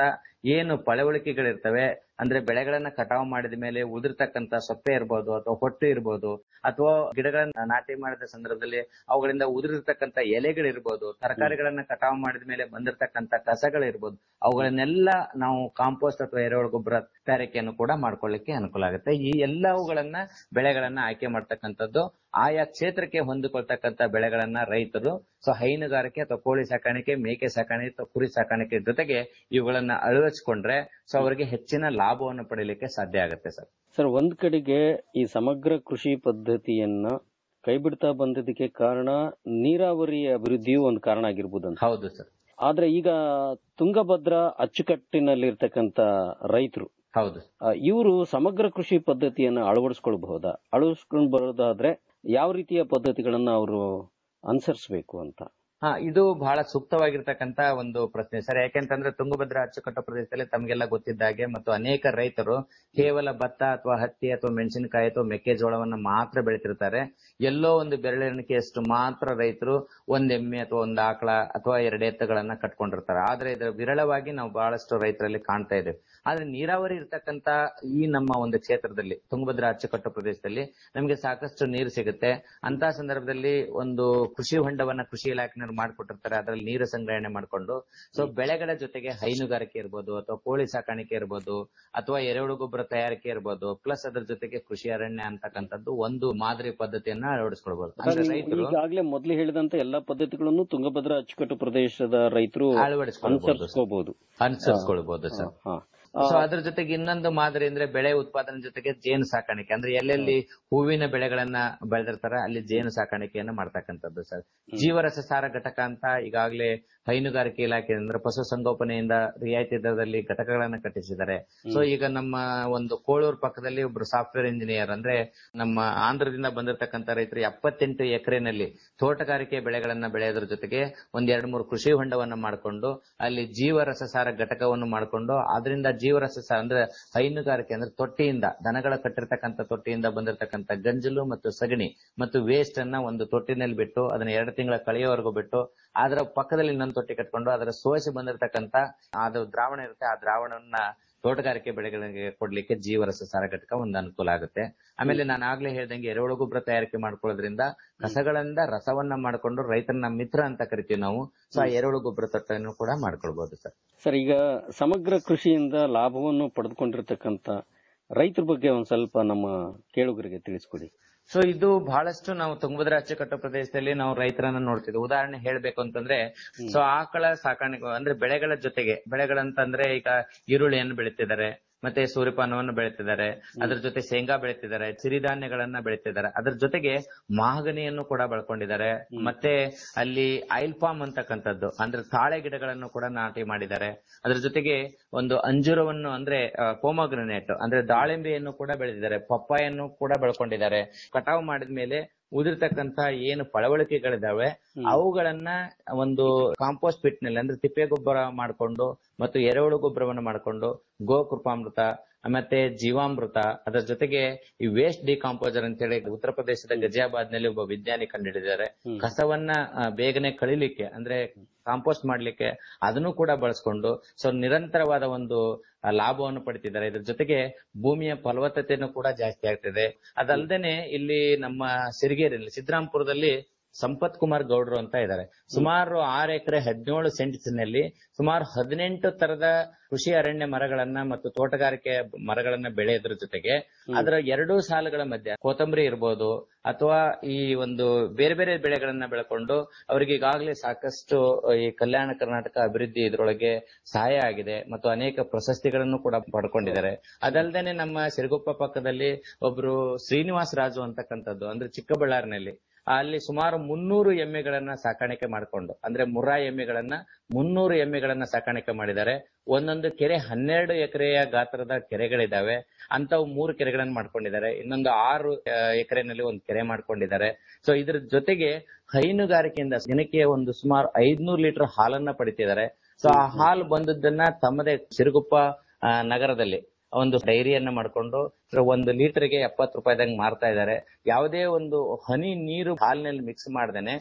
ಏನು ಪಳವಳಿಕೆಗಳಿರ್ತವೆ ಅಂದ್ರೆ ಬೆಳೆಗಳನ್ನ ಕಟಾವು ಮಾಡಿದ ಮೇಲೆ ಉದುರ್ತಕ್ಕಂತ ಸೊಪ್ಪೆ ಇರ್ಬೋದು ಅಥವಾ ಹೊಟ್ಟು ಇರ್ಬೋದು ಅಥವಾ ಗಿಡಗಳನ್ನ ನಾಟಿ ಮಾಡಿದ ಸಂದರ್ಭದಲ್ಲಿ ಅವುಗಳಿಂದ ಉದುರಿರ್ತಕ್ಕಂತ ಎಲೆಗಳಿರ್ಬೋದು ತರಕಾರಿಗಳನ್ನ ಕಟಾವು ಮಾಡಿದ ಮೇಲೆ ಬಂದಿರತಕ್ಕಂತ ಕಸಗಳಿರ್ಬೋದು ಅವುಗಳನ್ನೆಲ್ಲ ನಾವು ಕಾಂಪೋಸ್ಟ್ ಅಥವಾ ಎರೆಹುಳ ಗೊಬ್ಬರ ತಯಾರಿಕೆಯನ್ನು ಕೂಡ ಮಾಡ್ಕೊಳ್ಳಿಕ್ಕೆ ಅನುಕೂಲ ಆಗುತ್ತೆ ಈ ಎಲ್ಲವುಗಳನ್ನ ಬೆಳೆಗಳನ್ನ ಆಯ್ಕೆ ಮಾಡ್ತಕ್ಕಂಥದ್ದು ಆಯಾ ಕ್ಷೇತ್ರಕ್ಕೆ ಹೊಂದಿಕೊಳ್ತಕ್ಕಂತ ಬೆಳೆಗಳನ್ನ ರೈತರು ಸೊ ಹೈನುಗಾರಿಕೆ ಅಥವಾ ಕೋಳಿ ಸಾಕಾಣಿಕೆ ಮೇಕೆ ಸಾಕಾಣಿಕೆ ಅಥವಾ ಕುರಿ ಸಾಕಾಣಿಕೆ ಜೊತೆಗೆ ಇವುಗಳನ್ನ ಅಳವಡಿಸಿಕೊಂಡ್ರೆ ಸೊ ಅವರಿಗೆ ಹೆಚ್ಚಿನ ಲಾಭವನ್ನು ಪಡೆಯಲಿಕ್ಕೆ ಸಾಧ್ಯ ಆಗುತ್ತೆ ಸರ್ ಸರ್ ಒಂದ್ ಕಡೆಗೆ ಈ ಸಮಗ್ರ ಕೃಷಿ ಪದ್ಧತಿಯನ್ನ ಕೈಬಿಡ್ತಾ ಬಂದಿದ್ದಕ್ಕೆ ಕಾರಣ ನೀರಾವರಿ ಅಭಿವೃದ್ಧಿಯೂ ಒಂದು ಕಾರಣ ಆಗಿರ್ಬೋದು ಅಂತ ಹೌದು ಸರ್ ಆದ್ರೆ ಈಗ ತುಂಗಭದ್ರಾ ಅಚ್ಚುಕಟ್ಟಿನಲ್ಲಿರ್ತಕ್ಕಂತ ರೈತರು ಹೌದು ಇವರು ಸಮಗ್ರ ಕೃಷಿ ಪದ್ಧತಿಯನ್ನ ಅಳವಡಿಸ್ಕೊಳ್ಬಹುದಾ ಅಳವಡಿಸ್ಕೊಂಡ್ ಬರೋದಾದ್ರೆ ಯಾವ ರೀತಿಯ ಪದ್ಧತಿಗಳನ್ನ ಅವರು ಅನುಸರಿಸಬೇಕು ಅಂತ ಹಾ ಇದು ಬಹಳ ಸೂಕ್ತವಾಗಿರ್ತಕ್ಕಂತ ಒಂದು ಪ್ರಶ್ನೆ ಸರ್ ಯಾಕೆಂತಂದ್ರೆ ತುಂಗಭದ್ರಾ ಅಚ್ಚುಕಟ್ಟು ಪ್ರದೇಶದಲ್ಲಿ ತಮಗೆಲ್ಲ ಗೊತ್ತಿದ್ದಾಗೆ ಮತ್ತು ಅನೇಕ ರೈತರು ಕೇವಲ ಭತ್ತ ಅಥವಾ ಹತ್ತಿ ಅಥವಾ ಮೆಣಸಿನಕಾಯಿ ಅಥವಾ ಮೆಕ್ಕೆಜೋಳವನ್ನ ಮಾತ್ರ ಬೆಳಿತಿರ್ತಾರೆ ಎಲ್ಲೋ ಒಂದು ಬೆರಳೆಣಿಕೆಯಷ್ಟು ಮಾತ್ರ ರೈತರು ಒಂದ್ ಎಮ್ಮೆ ಅಥವಾ ಒಂದ್ ಆಕಳ ಅಥವಾ ಎರಡು ಎತ್ತುಗಳನ್ನ ಕಟ್ಕೊಂಡಿರ್ತಾರೆ ಆದ್ರೆ ಇದು ವಿರಳವಾಗಿ ನಾವು ಬಹಳಷ್ಟು ರೈತರಲ್ಲಿ ಕಾಣ್ತಾ ಇದ್ದೇವೆ ಆದ್ರೆ ನೀರಾವರಿ ಇರ್ತಕ್ಕಂತ ಈ ನಮ್ಮ ಒಂದು ಕ್ಷೇತ್ರದಲ್ಲಿ ತುಂಗಭದ್ರಾ ಅಚ್ಚುಕಟ್ಟು ಪ್ರದೇಶದಲ್ಲಿ ನಮಗೆ ಸಾಕಷ್ಟು ನೀರು ಸಿಗುತ್ತೆ ಅಂತ ಸಂದರ್ಭದಲ್ಲಿ ಒಂದು ಕೃಷಿ ಹೊಂಡವನ್ನ ಕೃಷಿ ಇಲಾಖೆನವರು ಮಾಡ್ಕೊಟ್ಟಿರ್ತಾರೆ ಅದರಲ್ಲಿ ನೀರು ಸಂಗ್ರಹಣೆ ಮಾಡ್ಕೊಂಡು ಸೊ ಬೆಳೆಗಳ ಜೊತೆಗೆ ಹೈನುಗಾರಿಕೆ ಇರ್ಬೋದು ಅಥವಾ ಕೋಳಿ ಸಾಕಾಣಿಕೆ ಇರ್ಬೋದು ಅಥವಾ ಎರೆಹುಳು ಗೊಬ್ಬರ ತಯಾರಿಕೆ ಇರ್ಬೋದು ಪ್ಲಸ್ ಅದ್ರ ಜೊತೆಗೆ ಕೃಷಿ ಅರಣ್ಯ ಅಂತಕ್ಕಂಥದ್ದು ಒಂದು ಮಾದರಿ ಪದ್ಧತಿಯನ್ನ ಅಳವಡಿಸ್ಕೊಳ್ಬಹುದು ಅಂದ್ರೆ ರೈತರು ಈಗಾಗಲೇ ಮೊದಲು ಹೇಳಿದಂತ ಎಲ್ಲಾ ಪದ್ಧತಿಗಳನ್ನು ತುಂಗಭದ್ರಾ ಅಚ್ಚುಕಟ್ಟು ಪ್ರದೇಶದ ರೈತರು ಅಳವಡಿಸ್ಕೊಳ್ಬಹುದು ಸರ್. ಅನುಸರಿಸ್ಕೋಬಹುದು ಅನುಸರಿಸ್ಕೊಳ್ಬಹುದು ಸರ್ ಸೊ ಅದ್ರ ಜೊತೆಗೆ ಇನ್ನೊಂದು ಮಾದರಿ ಅಂದ್ರೆ ಬೆಳೆ ಉತ್ಪಾದನೆ ಜೊತೆಗೆ ಜೇನು ಸಾಕಾಣಿಕೆ ಅಂದ್ರೆ ಎಲ್ಲೆಲ್ಲಿ ಹೂವಿನ ಬೆಳೆಗಳನ್ನ ಬೆಳೆದಿರ್ತಾರ ಅಲ್ಲಿ ಜೇನು ಸಾಕಾಣಿಕೆಯನ್ನ ಮಾಡ್ತಕ್ಕಂಥದ್ದು ಸರ್ ಜೀವರಸಸಾರ ಘಟಕ ಅಂತ ಈಗಾಗಲೇ ಹೈನುಗಾರಿಕೆ ಇಲಾಖೆ ಅಂದ್ರೆ ಪಶುಸಂಗೋಪನೆಯಿಂದ ರಿಯಾಯಿತಿ ದರದಲ್ಲಿ ಘಟಕಗಳನ್ನ ಕಟ್ಟಿಸಿದ್ದಾರೆ ಸೊ ಈಗ ನಮ್ಮ ಒಂದು ಕೋಳೂರು ಪಕ್ಕದಲ್ಲಿ ಒಬ್ರು ಸಾಫ್ಟ್ವೇರ್ ಇಂಜಿನಿಯರ್ ಅಂದ್ರೆ ನಮ್ಮ ಆಂಧ್ರದಿಂದ ಬಂದಿರತಕ್ಕಂತ ರೈತರು ಎಪ್ಪತ್ತೆಂಟು ಎಕರೆನಲ್ಲಿ ತೋಟಗಾರಿಕೆ ಬೆಳೆಗಳನ್ನ ಬೆಳೆಯೋದ್ರ ಜೊತೆಗೆ ಒಂದ್ ಎರಡ್ ಮೂರು ಕೃಷಿ ಹೊಂಡವನ್ನ ಮಾಡ್ಕೊಂಡು ಅಲ್ಲಿ ಜೀವರಸಸಾರ ಘಟಕವನ್ನು ಮಾಡ್ಕೊಂಡು ಅದರಿಂದ ಜೀವರಸಸಾರ ಅಂದ್ರೆ ಹೈನುಗಾರಿಕೆ ಅಂದ್ರೆ ತೊಟ್ಟಿಯಿಂದ ದನಗಳ ಕಟ್ಟಿರ್ತಕ್ಕಂಥ ತೊಟ್ಟಿಯಿಂದ ಬಂದಿರತಕ್ಕಂಥ ಗಂಜಲು ಮತ್ತು ಸಗಣಿ ಮತ್ತು ವೇಸ್ಟ್ ಅನ್ನ ಒಂದು ತೊಟ್ಟಿನಲ್ಲಿ ಬಿಟ್ಟು ಅದನ್ನ ಎರಡು ತಿಂಗಳ ಕಳೆಯೋವರೆಗೂ ಬಿಟ್ಟು ಅದರ ಪಕ್ಕದಲ್ಲಿ ಇನ್ನೊಂದು ತೊಟ್ಟಿ ಕಟ್ಕೊಂಡು ಅದರ ಸೋಸಿ ಬಂದಿರತಕ್ಕಂತ ಅದು ದ್ರಾವಣ ಇರುತ್ತೆ ಆ ದ್ರಾವಣವನ್ನ ತೋಟಗಾರಿಕೆ ಬೆಳೆಗಳಿಗೆ ಕೊಡ್ಲಿಕ್ಕೆ ಜೀವರಸಸಾರ ಘಟಕ ಒಂದು ಅನುಕೂಲ ಆಗುತ್ತೆ ಆಮೇಲೆ ನಾನು ಆಗ್ಲೇ ಹೇಳ್ದಂಗೆ ಎರೆಹುಳು ಗೊಬ್ಬರ ತಯಾರಿಕೆ ಮಾಡ್ಕೊಳ್ಳೋದ್ರಿಂದ ಕಸಗಳಿಂದ ರಸವನ್ನ ಮಾಡ್ಕೊಂಡು ರೈತರನ್ನ ಮಿತ್ರ ಅಂತ ಕರಿತೀವಿ ನಾವು ಸೊ ಆ ಎರೆಹುಳು ಗೊಬ್ಬರ ತೊಟ್ಟನ್ನು ಕೂಡ ಮಾಡ್ಕೊಳ್ಬಹುದು ಸರ್ ಸರ್ ಈಗ ಸಮಗ್ರ ಕೃಷಿಯಿಂದ ಲಾಭವನ್ನು ಪಡೆದುಕೊಂಡಿರ್ತಕ್ಕಂತ ರೈತರ ಬಗ್ಗೆ ಒಂದ್ ಸ್ವಲ್ಪ ನಮ್ಮ ಕೇಳುಗರಿಗೆ ತಿಳಿಸ್ಕೊಡಿ ಸೊ ಇದು ಬಹಳಷ್ಟು ನಾವು ತುಂಗಭದ್ರಾ ಅಚ್ಚುಕಟ್ಟು ಪ್ರದೇಶದಲ್ಲಿ ನಾವು ರೈತರನ್ನ ನೋಡ್ತಿದ್ವಿ ಉದಾಹರಣೆ ಹೇಳ್ಬೇಕು ಅಂತಂದ್ರೆ ಸೊ ಆಕಳ ಸಾಕಾಣಿಕೆ ಅಂದ್ರೆ ಬೆಳೆಗಳ ಜೊತೆಗೆ ಬೆಳೆಗಳಂತಂದ್ರೆ ಈಗ ಈರುಳ್ಳಿಯನ್ನು ಬೆಳೀತಿದ್ದಾರೆ ಮತ್ತೆ ಸೂರ್ಯಪಾನವನ್ನು ಬೆಳೀತಿದ್ದಾರೆ ಅದ್ರ ಜೊತೆ ಶೇಂಗಾ ಬೆಳೀತಿದ್ದಾರೆ ಸಿರಿಧಾನ್ಯಗಳನ್ನ ಬೆಳೀತಿದ್ದಾರೆ ಅದ್ರ ಜೊತೆಗೆ ಮಾಗನಿಯನ್ನು ಕೂಡ ಬೆಳ್ಕೊಂಡಿದ್ದಾರೆ ಮತ್ತೆ ಅಲ್ಲಿ ಐಲ್ ಪಾಮ್ ಅಂತಕ್ಕಂಥದ್ದು ಅಂದ್ರೆ ತಾಳೆ ಗಿಡಗಳನ್ನು ಕೂಡ ನಾಟಿ ಮಾಡಿದ್ದಾರೆ ಅದ್ರ ಜೊತೆಗೆ ಒಂದು ಅಂಜೂರವನ್ನು ಅಂದ್ರೆ ಪೋಮಗ್ರನೇಟ್ ಅಂದ್ರೆ ದಾಳಿಂಬೆಯನ್ನು ಕೂಡ ಬೆಳೆದಿದ್ದಾರೆ ಪಪ್ಪಾಯನ್ನು ಕೂಡ ಬೆಳ್ಕೊಂಡಿದ್ದಾರೆ ಕಟಾವು ಮಾಡಿದ್ಮೇಲೆ ಉದಿರ್ತಕ್ಕಂತ ಏನು ಪಳವಳಿಕೆಗಳಿದಾವೆ ಅವುಗಳನ್ನ ಒಂದು ಕಾಂಪೋಸ್ಟ್ ಪಿಟ್ ನಲ್ಲಿ ಅಂದ್ರೆ ತಿಪ್ಪೆ ಗೊಬ್ಬರ ಮಾಡ್ಕೊಂಡು ಮತ್ತು ಎರೆಹುಳು ಗೊಬ್ಬರವನ್ನು ಮಾಡ್ಕೊಂಡು ಗೋಕೃಪಾಮೃತ ಮತ್ತೆ ಜೀವಾಮೃತ ಅದರ ಜೊತೆಗೆ ಈ ವೇಸ್ಟ್ ಡಿಕಾಂಪೋಸರ್ ಅಂತ ಹೇಳಿ ಉತ್ತರ ಪ್ರದೇಶದ ಗಜಿಯಾಬಾದ್ ನಲ್ಲಿ ಒಬ್ಬ ವಿಜ್ಞಾನಿ ಕಂಡುಹಿಡಿದ್ದಾರೆ ಕಸವನ್ನ ಆ, ಬೇಗನೆ ಕಳಿಲಿಕ್ಕೆ ಅಂದ್ರೆ ಕಾಂಪೋಸ್ಟ್ ಮಾಡ್ಲಿಕ್ಕೆ ಅದನ್ನು ಕೂಡ ಬಳಸ್ಕೊಂಡು ಸೊ ನಿರಂತರವಾದ ಒಂದು ಆ, ಲಾಭವನ್ನು ಪಡಿತಿದ್ದಾರೆ ಇದ್ರ ಜೊತೆಗೆ ಭೂಮಿಯ ಫಲವತ್ತತೆಯನ್ನು ಕೂಡ ಜಾಸ್ತಿ ಆಗ್ತಿದೆ ಅದಲ್ದೇನೆ ಇಲ್ಲಿ ನಮ್ಮ ಸಿರಿಗೇರಿಯಲ್ಲಿ ಸಿದ್ದರಾಮಪುರದಲ್ಲಿ ಸಂಪತ್ ಕುಮಾರ್ ಗೌಡ್ರು ಅಂತ ಇದ್ದಾರೆ ಸುಮಾರು ಆರು ಎಕರೆ ಹದಿನೇಳು ಸೆಂಟ್ಸ್ನಲ್ಲಿ ಸುಮಾರು ಹದಿನೆಂಟು ತರದ ಕೃಷಿ ಅರಣ್ಯ ಮರಗಳನ್ನ ಮತ್ತು ತೋಟಗಾರಿಕೆ ಮರಗಳನ್ನ ಬೆಳೆಯೋದ್ರ ಜೊತೆಗೆ ಅದರ ಎರಡೂ ಸಾಲುಗಳ ಮಧ್ಯೆ ಕೊತ್ತಂಬರಿ ಇರ್ಬೋದು ಅಥವಾ ಈ ಒಂದು ಬೇರೆ ಬೇರೆ ಬೆಳೆಗಳನ್ನ ಬೆಳ್ಕೊಂಡು ಅವರಿಗೆ ಈಗಾಗಲೇ ಸಾಕಷ್ಟು ಈ ಕಲ್ಯಾಣ ಕರ್ನಾಟಕ ಅಭಿವೃದ್ಧಿ ಇದರೊಳಗೆ ಸಹಾಯ ಆಗಿದೆ ಮತ್ತು ಅನೇಕ ಪ್ರಶಸ್ತಿಗಳನ್ನು ಕೂಡ ಪಡ್ಕೊಂಡಿದ್ದಾರೆ ಅದಲ್ದೇನೆ ನಮ್ಮ ಸಿರುಗುಪ್ಪ ಪಕ್ಕದಲ್ಲಿ ಒಬ್ರು ಶ್ರೀನಿವಾಸ್ ರಾಜು ಅಂತಕ್ಕಂಥದ್ದು ಅಂದ್ರೆ ಚಿಕ್ಕಬಳ್ಳಾರಿನಲ್ಲಿ ಅಲ್ಲಿ ಸುಮಾರು ಮುನ್ನೂರು ಎಮ್ಮೆಗಳನ್ನ ಸಾಕಾಣಿಕೆ ಮಾಡಿಕೊಂಡು ಅಂದ್ರೆ ಮುರ್ರಾ ಎಮ್ಮೆಗಳನ್ನ ಮುನ್ನೂರು ಎಮ್ಮೆಗಳನ್ನ ಸಾಕಾಣಿಕೆ ಮಾಡಿದ್ದಾರೆ ಒಂದೊಂದು ಕೆರೆ ಹನ್ನೆರಡು ಎಕರೆಯ ಗಾತ್ರದ ಕೆರೆಗಳಿದಾವೆ ಅಂತವು ಮೂರು ಕೆರೆಗಳನ್ನ ಮಾಡ್ಕೊಂಡಿದ್ದಾರೆ ಇನ್ನೊಂದು ಆರು ಆ, ಎಕರೆನಲ್ಲಿ ಒಂದು ಕೆರೆ ಮಾಡ್ಕೊಂಡಿದ್ದಾರೆ ಸೊ ಇದ್ರ ಜೊತೆಗೆ ಹೈನುಗಾರಿಕೆಯಿಂದ ದಿನಕ್ಕೆ ಒಂದು ಸುಮಾರು ಐದ್ನೂರು ಲೀಟರ್ ಹಾಲನ್ನ ಪಡಿತಿದ್ದಾರೆ ಸೊ ಆ ಹಾಲು ಬಂದದ್ದನ್ನ ತಮ್ಮದೇ ಸಿರುಗುಪ್ಪ ಆ, ನಗರದಲ್ಲಿ ಒಂದು ಡೈರಿಯನ್ನ ಮಾಡ್ಕೊಂಡು ಒಂದು ಲೀಟರ್ಗೆ ಎಪ್ಪತ್ತು ರೂಪಾಯಿದಂಗ್ ಮಾರ್ತಾ ಇದ್ದಾರೆ ಯಾವುದೇ ಒಂದು ಹನಿ ನೀರು ಹಾಲಿನಲ್ಲಿ ಮಿಕ್ಸ್ ಮಾಡ್ದೇನೆ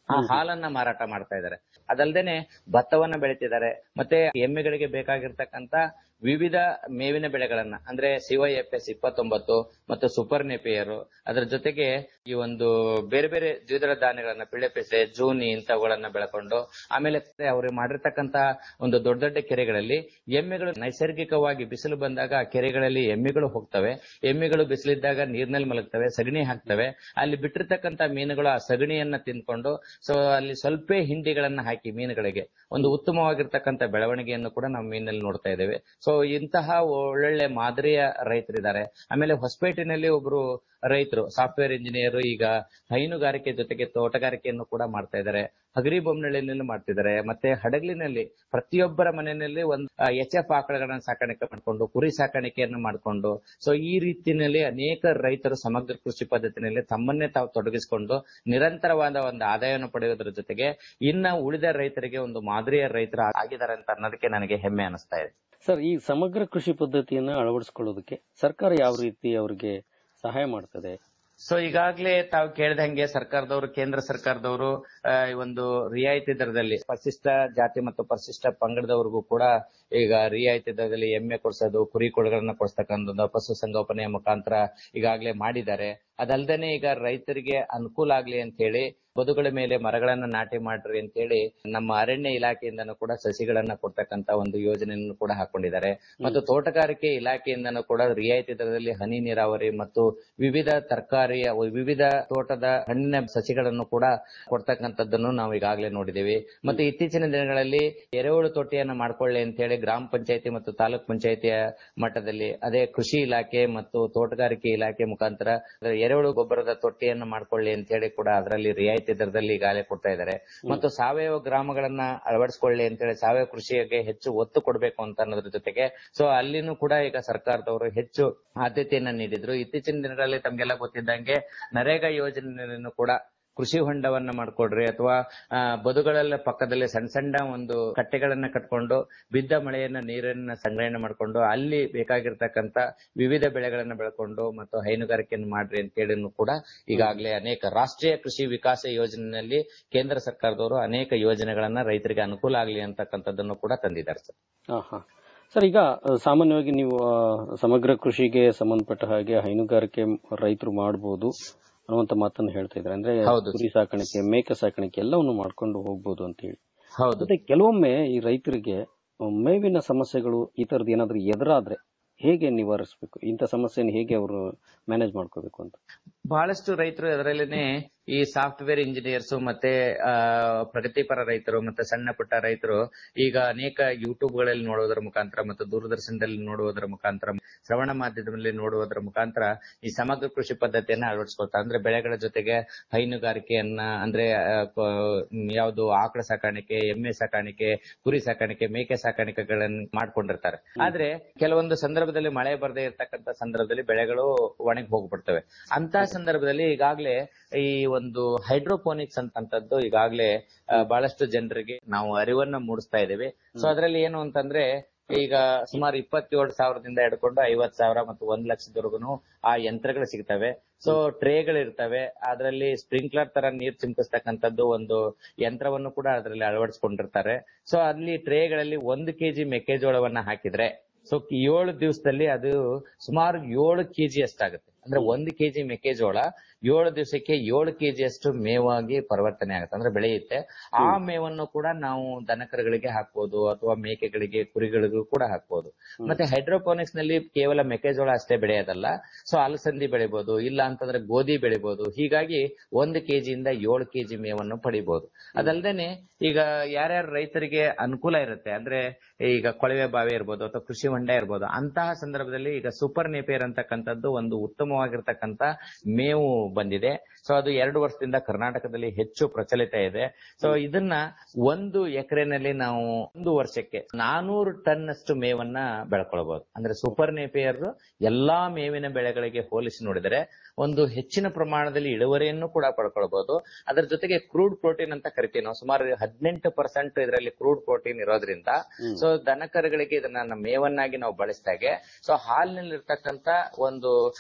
ಆ ಹಾಲನ್ನ ಮಾರಾಟ ಮಾಡ್ತಾ ಇದ್ದಾರೆ ಅದಲ್ದೇನೆ ಭತ್ತವನ್ನ ಬೆಳಿತಿದ್ದಾರೆ ಮತ್ತೆ ಎಮ್ಮೆಗಳಿಗೆ ಬೇಕಾಗಿರ್ತಕ್ಕಂತ ವಿವಿಧ ಮೇವಿನ ಬೆಳೆಗಳನ್ನ ಅಂದ್ರೆ ಸಿವೈಎಫ್ ಎಸ್ ಇಪ್ಪತ್ತೊಂಬತ್ತು ಮತ್ತು ಸೂಪರ್ ನೆಪಿಯರು ಅದರ ಜೊತೆಗೆ ಈ ಒಂದು ಬೇರೆ ಬೇರೆ ದ್ವಿದಳ ಧಾನ್ಯಗಳನ್ನ ಪಿಳೆಪೆಸೆ ಜೂನಿ ಇಂಥವುಗಳನ್ನ ಬೆಳ್ಕೊಂಡು ಆಮೇಲೆ ಅವರು ಮಾಡಿರ್ತಕ್ಕಂತ ಒಂದು ದೊಡ್ಡ ದೊಡ್ಡ ಕೆರೆಗಳಲ್ಲಿ ಎಮ್ಮೆಗಳು ನೈಸರ್ಗಿಕವಾಗಿ ಬಿಸಿಲು ಬಂದಾಗ ಆ ಕೆರೆಗಳಲ್ಲಿ ಎಮ್ಮೆಗಳು ಹೋಗ್ತವೆ ಎಮ್ಮೆಗಳು ಬಿಸಿಲಿದ್ದಾಗ ನೀರಿನಲ್ಲಿ ಮಲಗ್ತವೆ ಸಗಣಿ ಹಾಕ್ತವೆ ಅಲ್ಲಿ ಬಿಟ್ಟಿರ್ತಕ್ಕಂತ ಮೀನುಗಳು ಆ ಸಗಣಿಯನ್ನ ತಿಂದ್ಕೊಂಡು ಸೊ ಅಲ್ಲಿ ಸ್ವಲ್ಪ ಹಿಂಡಿಗಳನ್ನ ಹಾಕಿ ಮೀನುಗಳಿಗೆ ಒಂದು ಉತ್ತಮವಾಗಿರ್ತಕ್ಕಂಥ ಬೆಳವಣಿಗೆಯನ್ನು ಕೂಡ ನಾವು ಮೀನಲ್ಲಿ ನೋಡ್ತಾ ಇದ್ದೇವೆ ಸೊ ಇಂತಹ ಒಳ್ಳೊಳ್ಳೆ ಮಾದರಿಯ ರೈತರಿದ್ದಾರೆ ಆಮೇಲೆ ಹೊಸಪೇಟೆನಲ್ಲಿ ಒಬ್ರು ರೈತರು ಸಾಫ್ಟ್ವೇರ್ ಇಂಜಿನಿಯರ್ ಈಗ ಹೈನುಗಾರಿಕೆ ಜೊತೆಗೆ ತೋಟಗಾರಿಕೆಯನ್ನು ಕೂಡ ಮಾಡ್ತಾ ಇದ್ದಾರೆ ಹಗರಿ ಬೊಮ್ಮನಹಳ್ಳಿನಲ್ಲಿ ಮಾಡ್ತಿದ್ದಾರೆ ಮತ್ತೆ ಹಡಗಲಿನಲ್ಲಿ ಪ್ರತಿಯೊಬ್ಬರ ಮನೆಯಲ್ಲಿ ಒಂದು ಎಚ್ ಎಫ್ ಆಕಳಗಳನ್ನ ಸಾಕಾಣಿಕೆ ಮಾಡ್ಕೊಂಡು ಕುರಿ ಸಾಕಾಣಿಕೆಯನ್ನು ಮಾಡ್ಕೊಂಡು ಸೊ ಈ ರೀತಿಯಲ್ಲಿ ಅನೇಕ ರೈತರು ಸಮಗ್ರ ಕೃಷಿ ಪದ್ಧತಿನಲ್ಲಿ ತಮ್ಮನ್ನೇ ತಾವು ತೊಡಗಿಸಿಕೊಂಡು ನಿರಂತರವಾದ ಒಂದು ಆದಾಯವನ್ನು ಪಡೆಯೋದ್ರ ಜೊತೆಗೆ ಇನ್ನ ಉಳಿದ ರೈತರಿಗೆ ಒಂದು ಮಾದರಿಯ ರೈತರು ಆಗಿದ್ದಾರೆ ಅಂತ ಅನ್ನೋದಕ್ಕೆ ನನಗೆ ಹೆಮ್ಮೆ ಅನಿಸ್ತಾ ಇದೆ ಸರ್ ಈ ಸಮಗ್ರ ಕೃಷಿ ಪದ್ಧತಿಯನ್ನ ಅಳವಡಿಸಿಕೊಳ್ಳೋದಕ್ಕೆ ಸರ್ಕಾರ ಯಾವ ರೀತಿ ಅವರಿಗೆ ಸಹಾಯ ಮಾಡ್ತದೆ ಸೊ ಈಗಾಗಲೇ ತಾವು ಕೇಳಿದಂಗೆ ಸರ್ಕಾರದವರು ಕೇಂದ್ರ ಸರ್ಕಾರದವರು ಆ, ಈ ಒಂದು ರಿಯಾಯಿತಿ ದರದಲ್ಲಿ ಪರಿಶಿಷ್ಟ ಜಾತಿ ಮತ್ತು ಪರಿಶಿಷ್ಟ ಪಂಗಡದವರಿಗೂ ಕೂಡ ಈಗ ರಿಯಾಯಿತಿ ದರದಲ್ಲಿ ಎಮ್ಮೆ ಕೊಡ್ಸೋದು ಕುರಿ ಕೊಡುಗಳನ್ನ ಕೊಡ್ಸ್ತಕ್ಕಂಥದ್ದು ಪಶು ಸಂಗೋಪನೆಯ ಮುಖಾಂತರ ಈಗಾಗಲೇ ಮಾಡಿದ್ದಾರೆ ಅದಲ್ದೇನೆ ಈಗ ರೈತರಿಗೆ ಅನುಕೂಲ ಆಗ್ಲಿ ಅಂತ ಹೇಳಿ ಬದುಗಳ ಮೇಲೆ ಮರಗಳನ್ನ ನಾಟಿ ಮಾಡ್ರಿ ಅಂತ ಹೇಳಿ ನಮ್ಮ ಅರಣ್ಯ ಇಲಾಖೆಯಿಂದನೂ ಕೂಡ ಸಸಿಗಳನ್ನ ಕೊಡ್ತಕ್ಕಂತ ಒಂದು ಯೋಜನೆಯನ್ನು ಕೂಡ ಹಾಕೊಂಡಿದ್ದಾರೆ ಮತ್ತು ತೋಟಗಾರಿಕೆ ಇಲಾಖೆಯಿಂದನೂ ಕೂಡ ರಿಯಾಯಿತಿ ದರದಲ್ಲಿ ಹನಿ ನೀರಾವರಿ ಮತ್ತು ವಿವಿಧ ತರಕಾರಿಯ ವಿವಿಧ ತೋಟದ ಹಣ್ಣಿನ ಸಸಿಗಳನ್ನು ಕೂಡ ಕೊಡ್ತಕ್ಕಂಥದ್ದನ್ನು ನಾವು ಈಗಾಗಲೇ ನೋಡಿದ್ದೇವೆ ಮತ್ತು ಇತ್ತೀಚಿನ ದಿನಗಳಲ್ಲಿ ಎರೆಹುಳು ತೊಟ್ಟಿಯನ್ನ ಮಾಡ್ಕೊಳ್ಳಿ ಅಂತ ಹೇಳಿ ಗ್ರಾಮ ಪಂಚಾಯತಿ ಮತ್ತು ತಾಲೂಕ್ ಪಂಚಾಯತಿಯ ಮಟ್ಟದಲ್ಲಿ ಅದೇ ಕೃಷಿ ಇಲಾಖೆ ಮತ್ತು ತೋಟಗಾರಿಕೆ ಇಲಾಖೆ ಮುಖಾಂತರ ಎರೆಹುಳು ಗೊಬ್ಬರದ ತೊಟ್ಟಿಯನ್ನು ಮಾಡ್ಕೊಳ್ಳಿ ಅಂತ ಹೇಳಿ ಕೂಡ ಅದರಲ್ಲಿ ರಿಯಾಯಿತಿ ದರದಲ್ಲಿ ಈಗಾಗಲೇ ಕೊಡ್ತಾ ಇದ್ದಾರೆ ಮತ್ತು ಸಾವಯವ ಗ್ರಾಮಗಳನ್ನ ಅಳವಡಿಸಿಕೊಳ್ಳಿ ಅಂತ ಹೇಳಿ ಸಾವಯವ ಕೃಷಿಗೆ ಹೆಚ್ಚು ಒತ್ತು ಕೊಡಬೇಕು ಅಂತ ಅನ್ನೋದ್ರ ಜೊತೆಗೆ ಸೊ ಅಲ್ಲಿನೂ ಕೂಡ ಈಗ ಸರ್ಕಾರದವರು ಹೆಚ್ಚು ಆದ್ಯತೆಯನ್ನ ನೀಡಿದ್ರು ಇತ್ತೀಚಿನ ದಿನಗಳಲ್ಲಿ ತಮ್ಗೆಲ್ಲ ಗೊತ್ತಿದ್ದಂಗೆ ನರೇಗಾ ಯೋಜನೆಯನ್ನು ಕೂಡ ಕೃಷಿ ಹೊಂಡವನ್ನ ಮಾಡ್ಕೊಡ್ರಿ ಅಥವಾ ಆ, ಬದುಗಳೆಲ್ಲ ಪಕ್ಕದಲ್ಲಿ ಸಣ್ಣ ಸಣ್ಣ ಒಂದು ಕಟ್ಟೆಗಳನ್ನ ಕಟ್ಕೊಂಡು ಬಿದ್ದ ಮಳೆಯನ್ನ ನೀರನ್ನ ಸಂಗ್ರಹಣೆ ಮಾಡ್ಕೊಂಡು ಅಲ್ಲಿ ಬೇಕಾಗಿರ್ತಕ್ಕಂತ ವಿವಿಧ ಬೆಳೆಗಳನ್ನ ಬೆಳ್ಕೊಂಡು ಮತ್ತು ಹೈನುಗಾರಿಕೆಯನ್ನು ಮಾಡ್ರಿ ಅಂತ ಹೇಳಿ ಕೂಡ ಈಗಾಗಲೇ ಅನೇಕ ರಾಷ್ಟ್ರೀಯ ಕೃಷಿ ವಿಕಾಸ ಯೋಜನೆಯಲ್ಲಿ ಕೇಂದ್ರ ಸರ್ಕಾರದವರು ಅನೇಕ ಯೋಜನೆಗಳನ್ನ ರೈತರಿಗೆ ಅನುಕೂಲ ಆಗಲಿ ಅಂತಕ್ಕಂಥದ್ದನ್ನು ಕೂಡ ತಂದಿದ್ದಾರೆ ಸರ್ ಹಾ ಹಾ ಸರ್ ಈಗ ಆ, ಸಾಮಾನ್ಯವಾಗಿ ನೀವು ಆ, ಸಮಗ್ರ ಕೃಷಿಗೆ ಸಂಬಂಧಪಟ್ಟ ಹಾಗೆ ಹೈನುಗಾರಿಕೆ ರೈತರು ಮಾಡಬಹುದು ಅನ್ನುವಂತ ಮಾತನ್ನ ಹೇಳ್ತಾ ಇದ್ದಾರೆ ಅಂದ್ರೆ ಹೌದು. ಕುರಿ ಸಾಕಾಣಿಕೆ ಮೇಕೆ ಸಾಕಾಣಿಕೆ ಎಲ್ಲವನ್ನು ಮಾಡ್ಕೊಂಡು ಹೋಗ್ಬೋದು ಅಂತ ಹೇಳಿ ಹೌದು ಮತ್ತೆ ಕೆಲವೊಮ್ಮೆ ಈ ರೈತರಿಗೆ ಆ, ಮೇವಿನ ಸಮಸ್ಯೆಗಳು ಈ ತರದ್ ಏನಾದ್ರೂ ಎದುರಾದ್ರೆ ಹೇಗೆ ನಿವಾರಿಸಬೇಕು ಇಂಥ ಸಮಸ್ಯೆನ ಹೇಗೆ ಅವರು ಮ್ಯಾನೇಜ್ ಮಾಡ್ಕೋಬೇಕು ಅಂತ ಬಹಳಷ್ಟು ರೈತರು ಅದರಲ್ಲೇನೆ ಈ ಸಾಫ್ಟ್ವೇರ್ ಇಂಜಿನಿಯರ್ಸ್ ಮತ್ತೆ ಆ, ಪ್ರಗತಿಪರ ರೈತರು ಮತ್ತೆ ಸಣ್ಣ ಪುಟ್ಟ ರೈತರು ಈಗ ಅನೇಕ ಯೂಟ್ಯೂಬ್ ಗಳಲ್ಲಿ ನೋಡುವುದರ ಮುಖಾಂತರ ಮತ್ತು ದೂರದರ್ಶನದಲ್ಲಿ ನೋಡುವುದರ ಮುಖಾಂತರ ಶ್ರವಣ ಮಾಧ್ಯಮದಲ್ಲಿ ನೋಡುವುದರ ಮುಖಾಂತರ ಈ ಸಮಗ್ರ ಕೃಷಿ ಪದ್ಧತಿಯನ್ನ ಅಳವಡಿಸ್ಕೊಳ್ತಾರೆ ಅಂದ್ರೆ ಬೆಳೆಗಳ ಜೊತೆಗೆ ಹೈನುಗಾರಿಕೆಯನ್ನ ಅಂದ್ರೆ ಆ, ಕ- ಯಾವುದು ಆಕಳ ಸಾಕಾಣಿಕೆ ಎಮ್ಮೆ ಸಾಕಾಣಿಕೆ ಕುರಿ ಸಾಕಾಣಿಕೆ ಮೇಕೆ ಸಾಕಾಣಿಕೆಗಳನ್ನ ಮಾಡ್ಕೊಂಡಿರ್ತಾರೆ ಆದ್ರೆ ಕೆಲವೊಂದು ಸಂದರ್ಭದಲ್ಲಿ ಮಳೆ ಬರದೇ ಇರತಕ್ಕಂತ ಸಂದರ್ಭದಲ್ಲಿ ಬೆಳೆಗಳು ಒಣಗಿ ಹೋಗ್ಬಿಡ್ತವೆ ಅಂತ ಸಂದರ್ಭದಲ್ಲಿ ಈಗಾಗಲೇ ಈ ಒಂದು ಹೈಡ್ರೋಪೋನಿಕ್ಸ್ ಅಂತಂತದ್ದು ಈಗಾಗಲೇ ಆ, ಬಹಳಷ್ಟು ಜನರಿಗೆ ನಾವು ಅರಿವನ್ನ ಮೂಡಿಸ್ತಾ ಇದ್ದೇವೆ ಸೊ ಅದರಲ್ಲಿ ಏನು ಅಂತಂದ್ರೆ ಈಗ ಸುಮಾರು ಇಪ್ಪತ್ತೇಳು ಸಾವಿರದಿಂದ ಹಿಡ್ಕೊಂಡು ಐವತ್ ಸಾವಿರ ಮತ್ತು ಒಂದ್ ಲಕ್ಷದವರೆಗೂ ಆ ಯಂತ್ರಗಳು ಸಿಗ್ತವೆ ಸೊ ಟ್ರೇಗಳು ಇರ್ತವೆ ಅದರಲ್ಲಿ ಸ್ಪ್ರಿಂಕ್ಲರ್ ತರ ನೀರ್ ಚಿಮ್ಕಿಸ್ತಕ್ಕಂಥದ್ದು ಒಂದು ಯಂತ್ರವನ್ನು ಕೂಡ ಅದರಲ್ಲಿ ಅಳವಡಿಸ್ಕೊಂಡಿರ್ತಾರೆ ಸೊ ಅಲ್ಲಿ ಟ್ರೇಗಳಲ್ಲಿ ಒಂದು ಕೆಜಿ ಮೆಕ್ಕೆಜೋಳವನ್ನ ಹಾಕಿದ್ರೆ ಸೊ ಏಳು ದಿವಸದಲ್ಲಿ ಅದು ಸುಮಾರು ಏಳು ಕೆಜಿ ಅಷ್ಟಾಗುತ್ತೆ ಅಂದ್ರೆ ಒಂದು ಕೆಜಿ ಮೆಕ್ಕೆಜೋಳ ಏಳು ದಿವಸಕ್ಕೆ ಏಳು ಕೆಜಿ ಅಷ್ಟು ಮೇವಾಗಿ ಪರಿವರ್ತನೆ ಆಗುತ್ತೆ ಅಂದ್ರೆ ಬೆಳೆಯುತ್ತೆ ಆ ಮೇವನ್ನು ಕೂಡ ನಾವು ದನಕರುಗಳಿಗೆ ಹಾಕ್ಬೋದು ಅಥವಾ ಮೇಕೆಗಳಿಗೆ ಕುರಿಗಳಿಗೂ ಕೂಡ ಹಾಕ್ಬೋದು ಮತ್ತೆ ಹೈಡ್ರೋಪೋನಿಕ್ಸ್ ನಲ್ಲಿ ಕೇವಲ ಮೆಕ್ಕೆಜೋಳ ಅಷ್ಟೇ ಬೆಳೆಯೋದಲ್ಲ ಸೊ ಅಲಸಂದಿ ಬೆಳಿಬಹುದು ಇಲ್ಲ ಅಂತಂದ್ರೆ ಗೋಧಿ ಬೆಳಿಬಹುದು ಹೀಗಾಗಿ ಒಂದು ಕೆಜಿಯಿಂದ ಏಳು ಕೆಜಿ ಮೇವನ್ನು ಪಡಿಬಹುದು ಅದಲ್ದೇನೆ ಈಗ ಯಾರ್ಯಾರು ರೈತರಿಗೆ ಅನುಕೂಲ ಇರುತ್ತೆ ಅಂದ್ರೆ ಈಗ ಕೊಳವೆ ಬಾವಿ ಇರ್ಬೋದು ಅಥವಾ ಕೃಷಿ ಹೊಂಡ ಇರ್ಬೋದು ಅಂತಹ ಸಂದರ್ಭದಲ್ಲಿ ಈಗ ಸೂಪರ್ ನೇಪಿಯರ್ ಅಂತಕ್ಕಂಥದ್ದು ಒಂದು ಉತ್ತಮವಾಗಿರ್ತಕ್ಕಂಥ ಮೇವು ಬಂದಿದೆ ಸೊ ಅದು ಎರಡು ವರ್ಷದಿಂದ ಕರ್ನಾಟಕದಲ್ಲಿ ಹೆಚ್ಚು ಪ್ರಚಲಿತ ಇದೆ ಸೊ ಇದನ್ನ ಒಂದು ಎಕರೆನಲ್ಲಿ ನಾವು ಒಂದು ವರ್ಷಕ್ಕೆ ನಾನೂರು ಟನ್ ಅಷ್ಟು ಮೇವನ್ನ ಬೆಳ್ಕೊಳ್ಬಹುದು ಅಂದ್ರೆ ಸೂಪರ್ ನೇಪಿಯರ್ ಎಲ್ಲಾ ಮೇವಿನ ಬೆಳೆಗಳಿಗೆ ಹೋಲಿಸಿ ನೋಡಿದರೆ ಒಂದು ಹೆಚ್ಚಿನ ಪ್ರಮಾಣದಲ್ಲಿ ಇಳುವರಿಯನ್ನು ಕೂಡ ಪಡ್ಕೊಳ್ಬಹುದು ಅದರ ಜೊತೆಗೆ ಕ್ರೂಡ್ ಪ್ರೋಟೀನ್ ಅಂತ ಕರಿತೀವಿ ನಾವು ಸುಮಾರು ಹದಿನೆಂಟು ಪರ್ಸೆಂಟ್ ಇದರಲ್ಲಿ ಕ್ರೂಡ್ ಪ್ರೋಟೀನ್ ಇರೋದ್ರಿಂದ ಸೊ ದನಕರುಗಳಿಗೆ ಇದನ್ನ ನಮ್ಮ ಮೇವನ್ನಾಗಿ ನಾವು ಬಳಸಿದಾಗೆ ಸೊ ಹಾಲಿನಲ್ಲಿ ಇರ್ತಕ್ಕಂತ ಒಂದು ಕೊಬ್ಬಿನ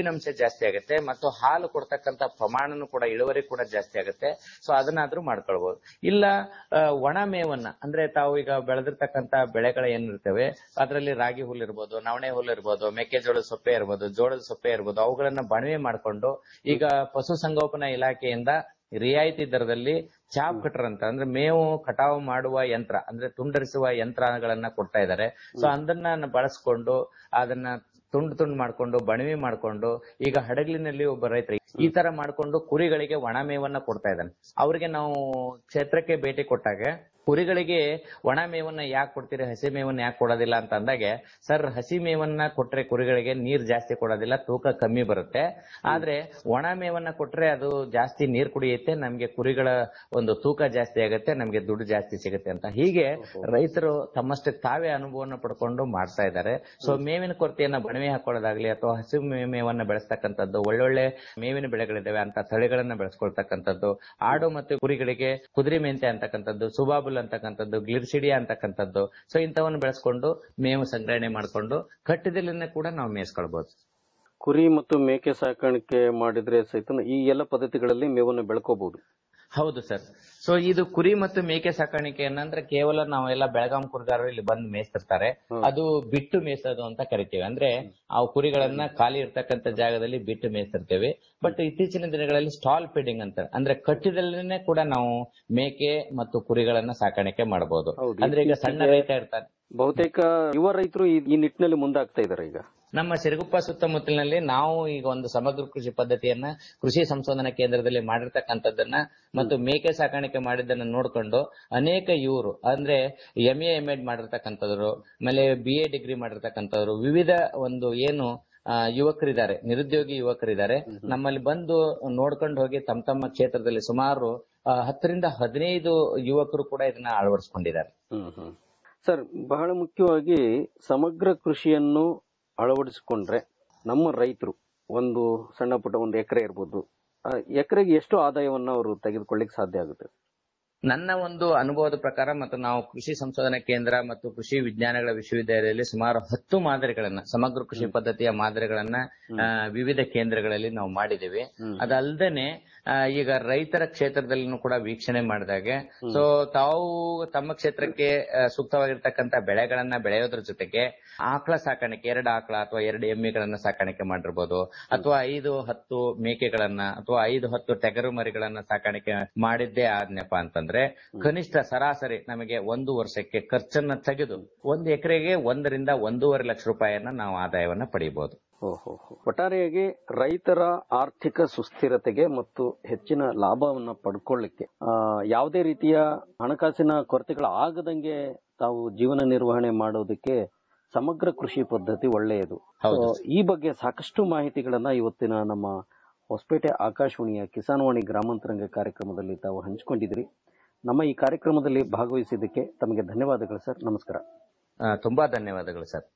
ಕೊಬ್ಬಿನಂಶ ಜಾಸ್ತಿ ಆಗುತ್ತೆ ಮತ್ತು ಹಾಲು ಕೊಡ್ತಕ್ಕಂತ ಪ್ರಮಾಣನೂ ಕೂಡ ಇಳುವರಿ ಕೂಡ ಜಾಸ್ತಿ ಆಗುತ್ತೆ ಸೊ ಅದನ್ನಾದ್ರೂ ಮಾಡ್ಕೊಳ್ಬಹುದು ಇಲ್ಲ ಆ, ಒಣ ಮೇವನ್ನ ಅಂದ್ರೆ ತಾವು ಈಗ ಬೆಳೆದಿರ್ತಕ್ಕಂತ ಬೆಳೆಗಳು ಏನಿರ್ತವೆ ಅದರಲ್ಲಿ ರಾಗಿ ಹುಲ್ಲು ಇರ್ಬೋದು ನವಣೆ ಹುಲ್ಲು ಇರ್ಬೋದು ಮೆಕ್ಕೆಜೋಳದ ಸೊಪ್ಪೆ ಇರ್ಬೋದು ಜೋಳದ ಸೊಪ್ಪೆ ಇರ್ಬೋದು ಅವುಗಳನ್ನ ಬಣವೆ ಮಾಡ್ಕೊಂಡು ಈಗ ಪಶುಸಂಗೋಪನಾ ಇಲಾಖೆಯಿಂದ ರಿಯಾಯಿತಿ ದರದಲ್ಲಿ ಚಾಪ್ ಕಟರ್ ಅಂತ ಅಂದ್ರೆ ಮೇವು ಕಟಾವು ಮಾಡುವ ಯಂತ್ರ ಅಂದ್ರೆ ತುಂಡರಿಸುವ ಯಂತ್ರಗಳನ್ನ ಕೊಡ್ತಾ ಇದ್ದಾರೆ ಸೊ ಅದನ್ನ ಬಳಸ್ಕೊಂಡು ಅದನ್ನ ತುಂಡು ತುಂಡು ಮಾಡ್ಕೊಂಡು ಬಣವೆ ಮಾಡ್ಕೊಂಡು ಈಗ ಹಡಗಲಿನಲ್ಲಿ ಒಬ್ಬ ರೈತ ಈ ತರ ಮಾಡ್ಕೊಂಡು ಕುರಿಗಳಿಗೆ ಒಣ ಮೇವನ್ನ ಕೊಡ್ತಾ ಇದ್ದಾನೆ ಅವ್ರಿಗೆ ನಾವು ಕ್ಷೇತ್ರಕ್ಕೆ ಭೇಟಿ ಕೊಟ್ಟಾಗ ಕುರಿಗಳಿಗೆ ಒಣ ಮೇವನ್ನ ಯಾಕೆ ಕೊಡ್ತೀರಿ ಹಸಿ ಮೇವನ್ನ ಯಾಕೆ ಕೊಡೋದಿಲ್ಲ ಅಂತ ಅಂದಾಗೆ ಸರ್ ಹಸಿ ಮೇವನ್ನ ಕೊಟ್ರೆ ಕುರಿಗಳಿಗೆ ನೀರ್ ಜಾಸ್ತಿ ಕೊಡೋದಿಲ್ಲ ತೂಕ ಕಮ್ಮಿ ಬರುತ್ತೆ ಆದ್ರೆ ಒಣ ಮೇವನ್ನ ಕೊಟ್ರೆ ಅದು ಜಾಸ್ತಿ ನೀರ್ ಕುಡಿಯುತ್ತೆ ನಮ್ಗೆ ಕುರಿಗಳ ಒಂದು ತೂಕ ಜಾಸ್ತಿ ಆಗುತ್ತೆ ನಮ್ಗೆ ದುಡ್ಡು ಜಾಸ್ತಿ ಸಿಗುತ್ತೆ ಅಂತ ಹೀಗೆ ರೈತರು ತಮ್ಮಷ್ಟಕ್ಕೆ ತಾವೇ ಅನುಭವವನ್ನು ಪಡ್ಕೊಂಡು ಮಾಡ್ತಾ ಇದ್ದಾರೆ ಸೊ ಮೇವಿನ ಕೊರತೆಯನ್ನ ಬಣವೆ ಹಾಕೊಳ್ಳೋದಾಗ್ಲಿ ಅಥವಾ ಹಸಿ ಮೇ- ಮೇವನ್ನ ಬೆಳೆಸ್ತಕ್ಕಂಥದ್ದು ಒಳ್ಳೊಳ್ಳೆ ಮೇವಿನ ಬೆಳೆಗಳಿದಾವೆ ಅಂತ ತಳಿಗಳನ್ನ ಬೆಳೆಸ್ಕೊಳ್ತಕ್ಕಂಥದ್ದು ಆಡು ಮತ್ತು ಕುರಿಗಳಿಗೆ ಕುದುರೆ ಮೆಂತೆ ಅಂತಕ್ಕಂಥದ್ದು ಸುಬಾಬುಲ್ ಅಂತಕ್ಕಂಥದ್ದು ಗ್ಲಿರ್ಸಿಡಿಯಾ ಅಂತಕ್ಕಂಥದ್ದು ಸೊ ಇಂಥವನ್ನು ಬೆಳೆಸ್ಕೊಂಡು ಮೇವು ಸಂಗ್ರಹಣೆ ಮಾಡ್ಕೊಂಡು ಕಟ್ಟಿದಲ್ಲೇ ಕೂಡ ನಾವು ಮೇಯಿಸ್ಕೊಳ್ಬಹುದು ಕುರಿ ಮತ್ತು ಮೇಕೆ ಸಾಕಾಣಿಕೆ ಮಾಡಿದ್ರೆ ಸಹಿತ ಈ ಎಲ್ಲ ಪದ್ಧತಿಗಳಲ್ಲಿ ಮೇವನ್ನು ಬೆಳ್ಕೋಬಹುದು ಹೌದು ಸರ್ ಸೊ ಇದು ಕುರಿ ಮತ್ತು ಮೇಕೆ ಸಾಕಾಣಿಕೆ ಏನಂದ್ರೆ ಕೇವಲ ನಾವೆಲ್ಲ ಬೆಳಗಾಂ ಕುರಿಗಾರರು ಇಲ್ಲಿ ಬಂದು ಮೇಯಿಸ್ತಿರ್ತಾರೆ ಅದು ಬಿಟ್ಟು ಮೇಯಿಸೋದು ಅಂತ ಕರಿತೀವಿ ಅಂದ್ರೆ ಆ ಕುರಿಗಳನ್ನ ಖಾಲಿ ಇರ್ತಕ್ಕಂಥ ಜಾಗದಲ್ಲಿ ಬಿಟ್ಟು ಮೇಯಿಸ್ತಿರ್ತೇವೆ ಬಟ್ ಇತ್ತೀಚಿನ ದಿನಗಳಲ್ಲಿ ಸ್ಟಾಲ್ ಫೀಡಿಂಗ್ ಅಂತ ಅಂದ್ರೆ ಕಟ್ಟಿದಲ್ಲೇ ಕೂಡ ನಾವು ಮೇಕೆ ಮತ್ತು ಕುರಿಗಳನ್ನ ಸಾಕಾಣಿಕೆ ಮಾಡಬಹುದು ಅಂದ್ರೆ ಈಗ ಸಣ್ಣ ರೈತ ಇರ್ತಾನೆ ಬಹುತೇಕ ಯುವ ರೈತರು ಈ- ಈ ನಿಟ್ಟಿನಲ್ಲಿ ಮುಂದಾಗ್ತಾ ಇದ್ದಾರೆ ಈಗ ನಮ್ಮ ಸಿರುಗುಪ್ಪ ಸುತ್ತಮುತ್ತಲಿನಲ್ಲಿ ನಾವು ಈಗ ಒಂದು ಸಮಗ್ರ ಕೃಷಿ ಪದ್ಧತಿಯನ್ನ ಕೃಷಿ ಸಂಶೋಧನಾ ಕೇಂದ್ರದಲ್ಲಿ ಮಾಡಿರ್ತಕ್ಕಂಥದ್ದನ್ನ ಮತ್ತು ಮೇಕೆ ಸಾಕಾಣಿಕೆ ಮಾಡಿದ್ದನ್ನ ನೋಡ್ಕೊಂಡು ಅನೇಕ ಇವರು ಅಂದ್ರೆ ಎಂ ಎ ಎಂ ಎಡ್ ಮಾಡಿರ್ತಕ್ಕಂಥವ್ರು ಆಮೇಲೆ ಬಿ ಎ ಡಿಗ್ರಿ ಮಾಡಿರ್ತಕ್ಕಂಥವ್ರು ವಿವಿಧ ಒಂದು ಏನು ಆ, ಯುವಕರಿದ್ದಾರೆ ನಿರುದ್ಯೋಗಿ ಯುವಕರಿದ್ದಾರೆ ನಮ್ಮಲ್ಲಿ ಬಂದು ನೋಡ್ಕೊಂಡು ಹೋಗಿ ತಮ್ಮ ತಮ್ಮ ಕ್ಷೇತ್ರದಲ್ಲಿ ಸುಮಾರು ಆ, ಹತ್ತರಿಂದ ಹದಿನೈದು ಯುವಕರು ಕೂಡ ಇದನ್ನ ಅಳವಡಿಸ್ಕೊಂಡಿದ್ದಾರೆ ಹ್ಮ್ ಹ್ಮ್ ಸರ್ ಬಹಳ ಮುಖ್ಯವಾಗಿ ಸಮಗ್ರ ಕೃಷಿಯನ್ನು ಅಳವಡಿಸಿಕೊಂಡ್ರೆ ನಮ್ಮ ರೈತರು ಒಂದು ಸಣ್ಣ ಪುಟ್ಟ ಒಂದು ಎಕರೆ ಇರ್ಬೋದು ಆ ಎಕರೆಗೆ ಎಷ್ಟು ಆದಾಯವನ್ನ ಅವರು ತೆಗೆದುಕೊಳ್ಳಿಕ್ ಸಾಧ್ಯ ಆಗುತ್ತೆ ನನ್ನ ಒಂದು ಅನುಭವದ ಪ್ರಕಾರ ಮತ್ತು ನಾವು ಕೃಷಿ ಸಂಶೋಧನಾ ಕೇಂದ್ರ ಮತ್ತು ಕೃಷಿ ವಿಜ್ಞಾನಗಳ ವಿಶ್ವವಿದ್ಯಾಲಯದಲ್ಲಿ ಸುಮಾರು ಹತ್ತು ಮಾದರಿಗಳನ್ನ ಸಮಗ್ರ ಕೃಷಿ ಪದ್ಧತಿಯ ಮಾದರಿಗಳನ್ನ ಆ, ವಿವಿಧ ಕೇಂದ್ರಗಳಲ್ಲಿ ನಾವು ಮಾಡಿದ್ದೇವೆ ಅದಲ್ದೇನೆ ಆ, ಈಗ ರೈತರ ಕ್ಷೇತ್ರದಲ್ಲಿನೂ ಕೂಡ ವೀಕ್ಷಣೆ ಮಾಡಿದಾಗೆ ಸೊ ತಾವು ತಮ್ಮ ಕ್ಷೇತ್ರಕ್ಕೆ ಆ, ಸೂಕ್ತವಾಗಿರ್ತಕ್ಕಂಥ ಬೆಳೆಗಳನ್ನ ಬೆಳೆಯೋದ್ರ ಜೊತೆಗೆ ಆಕಳ ಸಾಕಾಣಿಕೆ ಎರಡು ಆಕಳ ಅಥವಾ ಎರಡು ಎಮ್ಮೆಗಳನ್ನ ಸಾಕಾಣಿಕೆ ಮಾಡಿರ್ಬೋದು ಅಥವಾ ಐದು ಹತ್ತು ಮೇಕೆಗಳನ್ನ ಅಥವಾ ಐದು ಹತ್ತು ಟೆಗರು ಮರಿಗಳನ್ನ ಸಾಕಾಣಿಕೆ ಮಾಡಿದ್ದೇ ಆದ್ನಪ್ಪ ಅಂತಂದ್ರೆ ಕನಿಷ್ಠ ಸರಾಸರಿ ನಮಗೆ ಒಂದು ವರ್ಷಕ್ಕೆ ಖರ್ಚನ್ನ ತೆಗೆದು ಒಂದು ಎಕರೆಗೆ ಒಂದರಿಂದ ಒಂದೂವರೆ ಲಕ್ಷ ರೂಪಾಯಿಯನ್ನ ನಾವು ಆದಾಯವನ್ನ ಪಡೆಯಬಹುದು ಓಹೋ ಒಟ್ಟಾರೆಯಾಗಿ ರೈತರ ಆರ್ಥಿಕ ಸುಸ್ಥಿರತೆಗೆ ಮತ್ತು ಹೆಚ್ಚಿನ ಲಾಭವನ್ನ ಪಡ್ಕೊಳ್ಳಿಕ್ಕೆ ಆ, ಯಾವುದೇ ರೀತಿಯ ಹಣಕಾಸಿನ ಕೊರತೆಗಳು ಆಗದಂಗೆ ತಾವು ಜೀವನ ನಿರ್ವಹಣೆ ಮಾಡೋದಕ್ಕೆ ಸಮಗ್ರ ಕೃಷಿ ಪದ್ಧತಿ ಒಳ್ಳೆಯದು ಹೌದು. So, ಈ ಬಗ್ಗೆ ಸಾಕಷ್ಟು ಮಾಹಿತಿಗಳನ್ನ ಇವತ್ತಿನ ನಮ್ಮ ಹೊಸಪೇಟೆ ಆಕಾಶವಾಣಿಯ ಕಿಸಾನ್ವಾಣಿ ಗ್ರಾಮಾಂತರಂಗ ಕಾರ್ಯಕ್ರಮದಲ್ಲಿ ತಾವು ಹಂಚಿಕೊಂಡಿದ್ರಿ ನಮ್ಮ ಈ ಕಾರ್ಯಕ್ರಮದಲ್ಲಿ ಭಾಗವಹಿಸಿದ್ದಕ್ಕೆ ತಮಗೆ ಧನ್ಯವಾದಗಳು ಸರ್ ನಮಸ್ಕಾರ ಆ, ತುಂಬಾ ಧನ್ಯವಾದಗಳು ಸರ್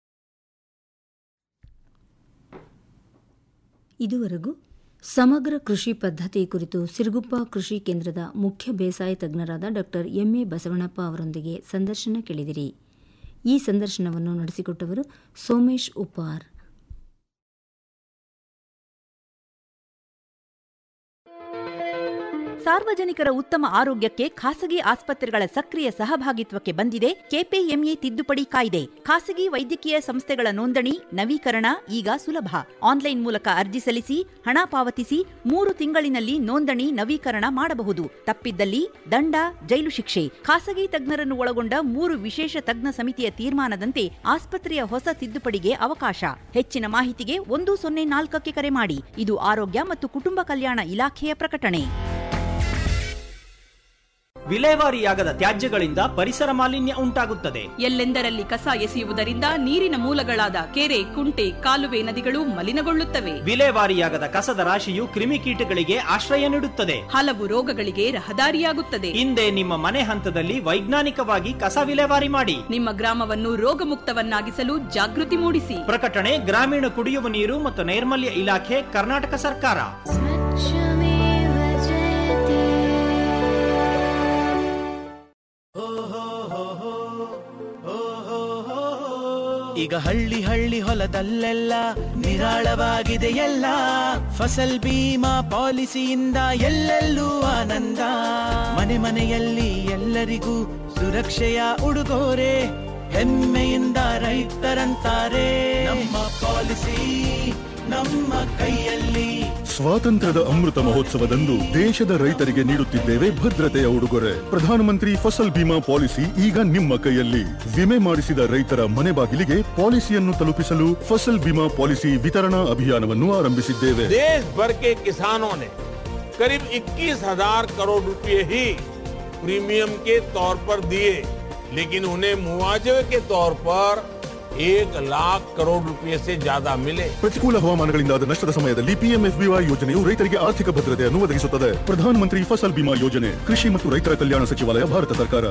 ಇದುವರೆಗೂ ಸಮಗ್ರ ಕೃಷಿ ಪದ್ಧತಿ ಕುರಿತು ಸಿರುಗುಪ್ಪ ಕೃಷಿ ಕೇಂದ್ರದ ಮುಖ್ಯ ಬೇಸಾಯ ತಜ್ಞರಾದ ಡಾಕ್ಟರ್ ಎಂಎ ಬಸವಣ್ಣಪ್ಪ ಅವರೊಂದಿಗೆ ಸಂದರ್ಶನ ಕೇಳಿದಿರಿ ಈ ಸಂದರ್ಶನವನ್ನು ನಡೆಸಿಕೊಟ್ಟವರು ಸೋಮೇಶ್ ಉಪ್ಪಾರ್ ಸಾರ್ವಜನಿಕರ ಉತ್ತಮ ಆರೋಗ್ಯಕ್ಕೆ ಖಾಸಗಿ ಆಸ್ಪತ್ರೆಗಳ ಸಕ್ರಿಯ ಸಹಭಾಗಿತ್ವಕ್ಕೆ ಬಂದಿದೆ ಕೆಪಿಎಂಎ ತಿದ್ದುಪಡಿ ಕಾಯ್ದೆ ಖಾಸಗಿ ವೈದ್ಯಕೀಯ ಸಂಸ್ಥೆಗಳ ನೋಂದಣಿ ನವೀಕರಣ ಈಗ ಸುಲಭ ಆನ್ಲೈನ್ ಮೂಲಕ ಅರ್ಜಿ ಸಲ್ಲಿಸಿ ಹಣ ಪಾವತಿಸಿ ಮೂರು ತಿಂಗಳಿನಲ್ಲಿ ನೋಂದಣಿ ನವೀಕರಣ ಮಾಡಬಹುದು ತಪ್ಪಿದ್ದಲ್ಲಿ ದಂಡ ಜೈಲು ಶಿಕ್ಷೆ ಖಾಸಗಿ ತಜ್ಞರನ್ನು ಒಳಗೊಂಡ ಮೂರು ವಿಶೇಷ ತಜ್ಞ ಸಮಿತಿಯ ತೀರ್ಮಾನದಂತೆ ಆಸ್ಪತ್ರೆಯ ಹೊಸ ತಿದ್ದುಪಡಿಗೆ ಅವಕಾಶ ಹೆಚ್ಚಿನ ಮಾಹಿತಿಗೆ ಒಂದು ಸೊನ್ನೆ ನಾಲ್ಕಕ್ಕೆ ಕರೆ ಮಾಡಿ ಇದು ಆರೋಗ್ಯ ಮತ್ತು ಕುಟುಂಬ ಕಲ್ಯಾಣ ಇಲಾಖೆಯ ಪ್ರಕಟಣೆ ವಿಲೇವಾರಿಯಾಗದ ತ್ಯಾಜ್ಯಗಳಿಂದ ಪರಿಸರ ಮಾಲಿನ್ಯ ಉಂಟಾಗುತ್ತದೆ ಎಲ್ಲೆಂದರಲ್ಲಿ ಕಸ ಎಸೆಯುವುದರಿಂದ ನೀರಿನ ಮೂಲಗಳಾದ ಕೆರೆ ಕುಂಟೆ ಕಾಲುವೆ ನದಿಗಳು ಮಲಿನಗೊಳ್ಳುತ್ತವೆ ವಿಲೇವಾರಿಯಾಗದ ಕಸದ ರಾಶಿಯು ಕ್ರಿಮಿಕೀಟಗಳಿಗೆ ಆಶ್ರಯ ನೀಡುತ್ತದೆ ಹಲವು ರೋಗಗಳಿಗೆ ರಹದಾರಿಯಾಗುತ್ತದೆ ಹಿಂದೆ ನಿಮ್ಮ ಮನೆ ಹಂತದಲ್ಲಿ ವೈಜ್ಞಾನಿಕವಾಗಿ ಕಸ ವಿಲೇವಾರಿ ಮಾಡಿ ನಿಮ್ಮ ಗ್ರಾಮವನ್ನು ರೋಗಮುಕ್ತವನ್ನಾಗಿಸಲು ಜಾಗೃತಿ ಮೂಡಿಸಿ ಪ್ರಕಟಣೆ ಗ್ರಾಮೀಣ ಕುಡಿಯುವ ನೀರು ಮತ್ತು ನೈರ್ಮಲ್ಯ ಇಲಾಖೆ ಕರ್ನಾಟಕ ಸರ್ಕಾರ ಈಗ ಹಳ್ಳಿ ಹಳ್ಳಿ ಹೊಲದಲ್ಲೆಲ್ಲ ನಿರಾಳವಾಗಿದೆ ಎಲ್ಲ ಫಸಲ್ ಬೀಮಾ ಪಾಲಿಸಿಯಿಂದ ಎಲ್ಲೆಲ್ಲೂ ಆನಂದ ಮನೆ ಮನೆಯಲ್ಲಿ ಎಲ್ಲರಿಗೂ ಸುರಕ್ಷೆಯ ಉಡುಗೊರೆ ಹೆಮ್ಮೆಯಿಂದ ರೈತರಂತಾರೆ ನಮ್ಮ ಪಾಲಿಸಿ ನಮ್ಮ ಕೈಯಲ್ಲಿ ಸ್ವಾತಂತ್ರ್ಯದ ಅಮೃತ ಮಹೋತ್ಸವದಂದು ದೇಶದ ರೈತರಿಗೆ ನೀಡುತ್ತಿದ್ದೇವೆ ಭದ್ರತೆಯ ಉಡುಗೊರೆ ಪ್ರಧಾನಮಂತ್ರಿ ಫಸಲ್ ಬಿಮಾ ಪಾಲಿಸಿ ಈಗ ನಿಮ್ಮ ಕೈಯಲ್ಲಿ ವಿಮೆ ಮಾಡಿಸಿದ ರೈತರ ಮನೆ ಬಾಗಿಲಿಗೆ ಪಾಲಿಸಿಯನ್ನು ತಲುಪಿಸಲು ಫಸಲ್ ಬಿಮಾ ಪಾಲಿಸಿ ವಿತರಣಾ ಅಭಿಯಾನವನ್ನು ಆರಂಭಿಸಿದ್ದೇವೆ देश भर के किसानों ने करीब 21,000 करोड़ रुपए ही प्रीमियम के तौर पर दिए लेकिन उन्हें मुआवजे के तौर पर एक लाख करोड़ रुपए से ज्यादा मिले ಪ್ರತಿಕೂಲ ಹವಾಮಾನಗಳಿಂದಾದ ನಷ್ಟದ ಸಮಯದಲ್ಲಿ ಪಿಎಂಎಫ್ಬಿವೈ ಯೋಜನೆಯು ರೈತರಿಗೆ ಆರ್ಥಿಕ ಭದ್ರತೆಯನ್ನು ಒದಗಿಸುತ್ತದೆ ಪ್ರಧಾನಮಂತ್ರಿ ಫಸಲ್ ಬಿಮಾ ಯೋಜನೆ ಕೃಷಿ ಮತ್ತು ರೈತರ ಕಲ್ಯಾಣ ಸಚಿವಾಲಯ ಭಾರತ ಸರ್ಕಾರ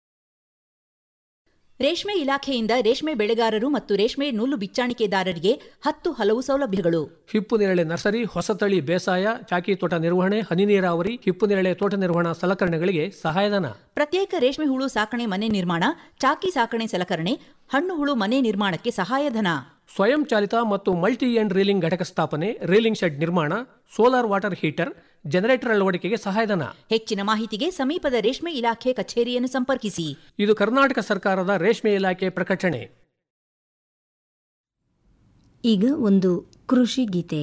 ರೇಷ್ಮೆ ಇಲಾಖೆಯಿಂದ ರೇಷ್ಮೆ ಬೆಳೆಗಾರರು ಮತ್ತು ರೇಷ್ಮೆ ನೂಲು ಬಿಚ್ಚಾಣಿಕೆದಾರರಿಗೆ ಹತ್ತು ಹಲವು ಸೌಲಭ್ಯಗಳು ಹಿಪ್ಪು ನೇರಳೆ ನರ್ಸರಿ ಹೊಸತಳಿ ಬೇಸಾಯ ಚಾಕಿ ತೋಟ ನಿರ್ವಹಣೆ ಹನಿ ನೀರಾವರಿ ಹಿಪ್ಪು ನೇರಳೆ ತೋಟ ನಿರ್ವಹಣಾ ಸಲಕರಣೆಗಳಿಗೆ ಸಹಾಯಧನ ಪ್ರತ್ಯೇಕ ರೇಷ್ಮೆ ಹುಳು ಸಾಕಣೆ ಮನೆ ನಿರ್ಮಾಣ ಚಾಕಿ ಸಾಕಣೆ ಸಲಕರಣೆ ಹಣ್ಣು ಹುಳು ಮನೆ ನಿರ್ಮಾಣಕ್ಕೆ ಸಹಾಯಧನ ಸ್ವಯಂ ಚಾಲಿತ ಮತ್ತು ಮಲ್ಟಿ ಎಂಡ್ ರೀಲಿಂಗ್ ಘಟಕ ಸ್ಥಾಪನೆ ರೀಲಿಂಗ್ ಶೆಡ್ ನಿರ್ಮಾಣ ಸೋಲಾರ್ ವಾಟರ್ ಹೀಟರ್ ಜನರೇಟರ್ ಅಳವಡಿಕೆಗೆ ಸಹಾಯಧನ ಹೆಚ್ಚಿನ ಮಾಹಿತಿಗೆ ಸಮೀಪದ ರೇಷ್ಮೆ ಇಲಾಖೆ ಕಚೇರಿಯನ್ನು ಸಂಪರ್ಕಿಸಿ ಇದು ಕರ್ನಾಟಕ ಸರ್ಕಾರದ ರೇಷ್ಮೆ ಇಲಾಖೆ ಪ್ರಕಟಣೆ ಈಗ ಒಂದು ಕೃಷಿ ಗೀತೆ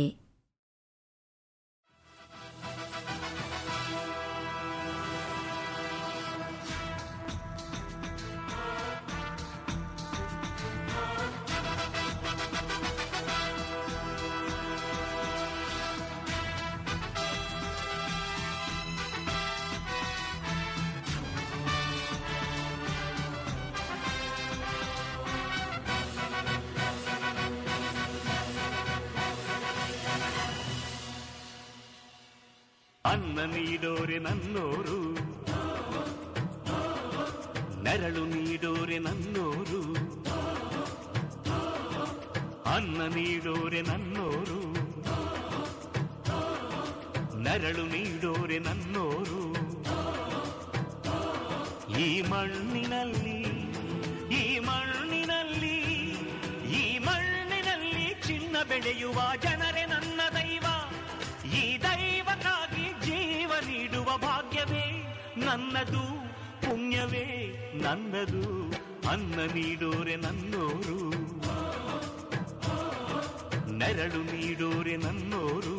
ಅನ್ನ ನೀಡೋರೆ ನನ್ನೋರು ನೆರಳು ನೀಡೋರೆ ನನ್ನೋರು ಅನ್ನ ನೀಡೋರೆ ನನ್ನೋರು ನೆರಳು ನೀಡೋರೆ ನನ್ನೋರು ಈ ಮಣ್ಣಿನಲ್ಲಿ ಈ ಮಣ್ಣಿನಲ್ಲಿ ಈ ಮಣ್ಣಿನಲ್ಲಿ ಚಿನ್ನ ಬೆಳೆಯುವ ಜನರೇ ನನ್ನ ದೈವ ಈ ದೈವಕ್ಕಾಗಿ ಜೀವ ನೀಡುವ ಭಾಗ್ಯವೇ ನನ್ನದು ಪುಣ್ಯವೇ ನನ್ನದು ಅನ್ನ ನೀಡೋರೆ ನನ್ನೋರು ನೆರಳು ನೀಡೋರೆ ನನ್ನೋರು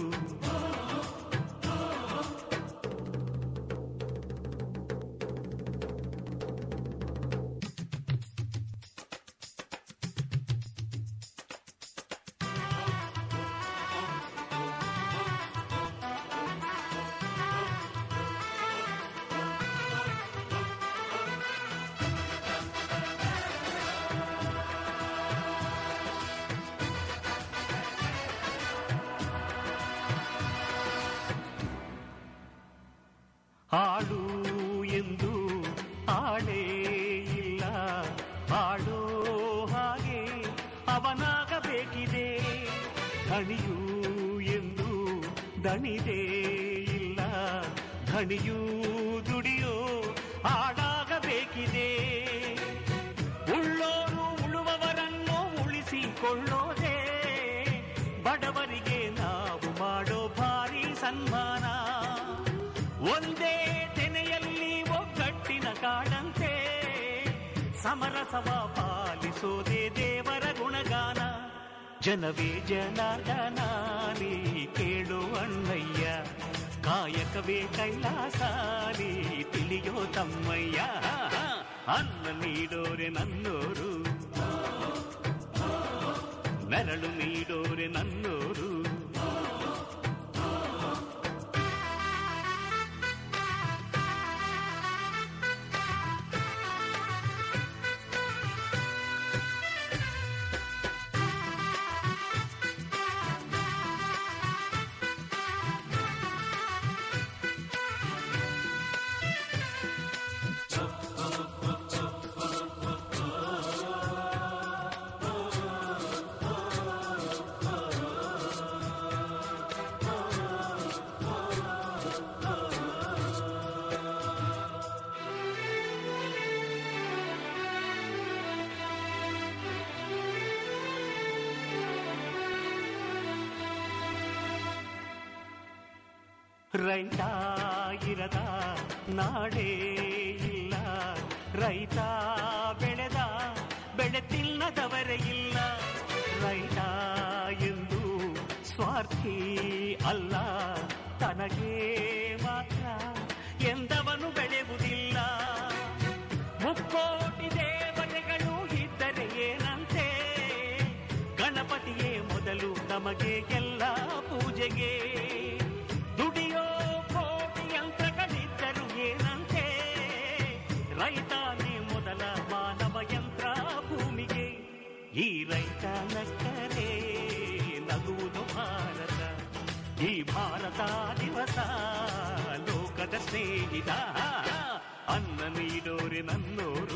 ಹಾಡು ಎಂದು ಆಡೇ ಇಲ್ಲ ಹಾಡೋ ಹಾಗೆ ಅವನಾಗಬೇಕಿದೆ ದಣಿಯು ಎಂದು ದಣಿದೇ ಇಲ್ಲ ಧಣಿಯೂ ದುಡಿಯೋ ಹಾಡಾಗಬೇಕಿದೆ ಉಳ್ಳೋರು ಉಳುವವರನ್ನು ಉಳಿಸಿಕೊಳ್ಳೋದೇ ಬಡವರಿಗೆ ನಾವು ಮಾಡೋ ಭಾರಿ ಸನ್ಮಾನ ಒಂದೇ ತೆನೆಯಲ್ಲಿ ಒಗ್ಗಟ್ಟಿನ ಕಾಡಂತೆ ಸಮರಸವ ಪಾಲಿಸೋದೇ ದೇವರ ಗುಣಗಾನ ಜನವೇ ಜನಾರ್ದನ ನೀ ಕೇಳು ಅಣ್ಣಯ್ಯ ಕಾಯಕವೇ ಕೈಲಾಸ ನೀ ತಿಳಿಯೋ ತಮ್ಮಯ್ಯ ಅನ್ನ ನೀಡೋರೆ ನನ್ನೋರು ನೆರಳು ನೀಡೋರೆ ನನ್ನೋರು ರೈತ ಇರದ ನಾಡೇ ಇಲ್ಲ ರೈತ ಬೆಳೆದ ಬೆಳೆ ತಿನ್ನದವರೇ ಇಲ್ಲ ರೈತ ಎಂದು ಸ್ವಾರ್ಥಿ ಅಲ್ಲ ತನಗೆ ಮಾತ್ರ ಎಂದವನು ಬೆಳೆಯುವುದಿಲ್ಲ ಮುಕ್ಕೋಟಿ ದೇವತೆಗಳು ಇದ್ದರೆ ಏನಂತೆ ಗಣಪತಿಯೇ ಮೊದಲು ನಮಗೆ ಎಲ್ಲ ಪೂಜೆಗೆ ದುಡಿಯೋ ಕೋಟಿ ಯಂತ್ರಗಳಿದ್ದರು ಏನಂತೆ ರೈತಾನೇ ಮೊದಲ ಮಾನವ ಯಂತ್ರ ಭೂಮಿಗೆ ಈ ರೈತ ನಕ್ಕರೆ ನಗುವುದು ಭಾರತ ಈ ಭಾರತ ದಿವಸ ಲೋಕದ ಸ್ನೇಹಿತ ಅನ್ನ ನೀಡೋರೆ ನನ್ನೋರು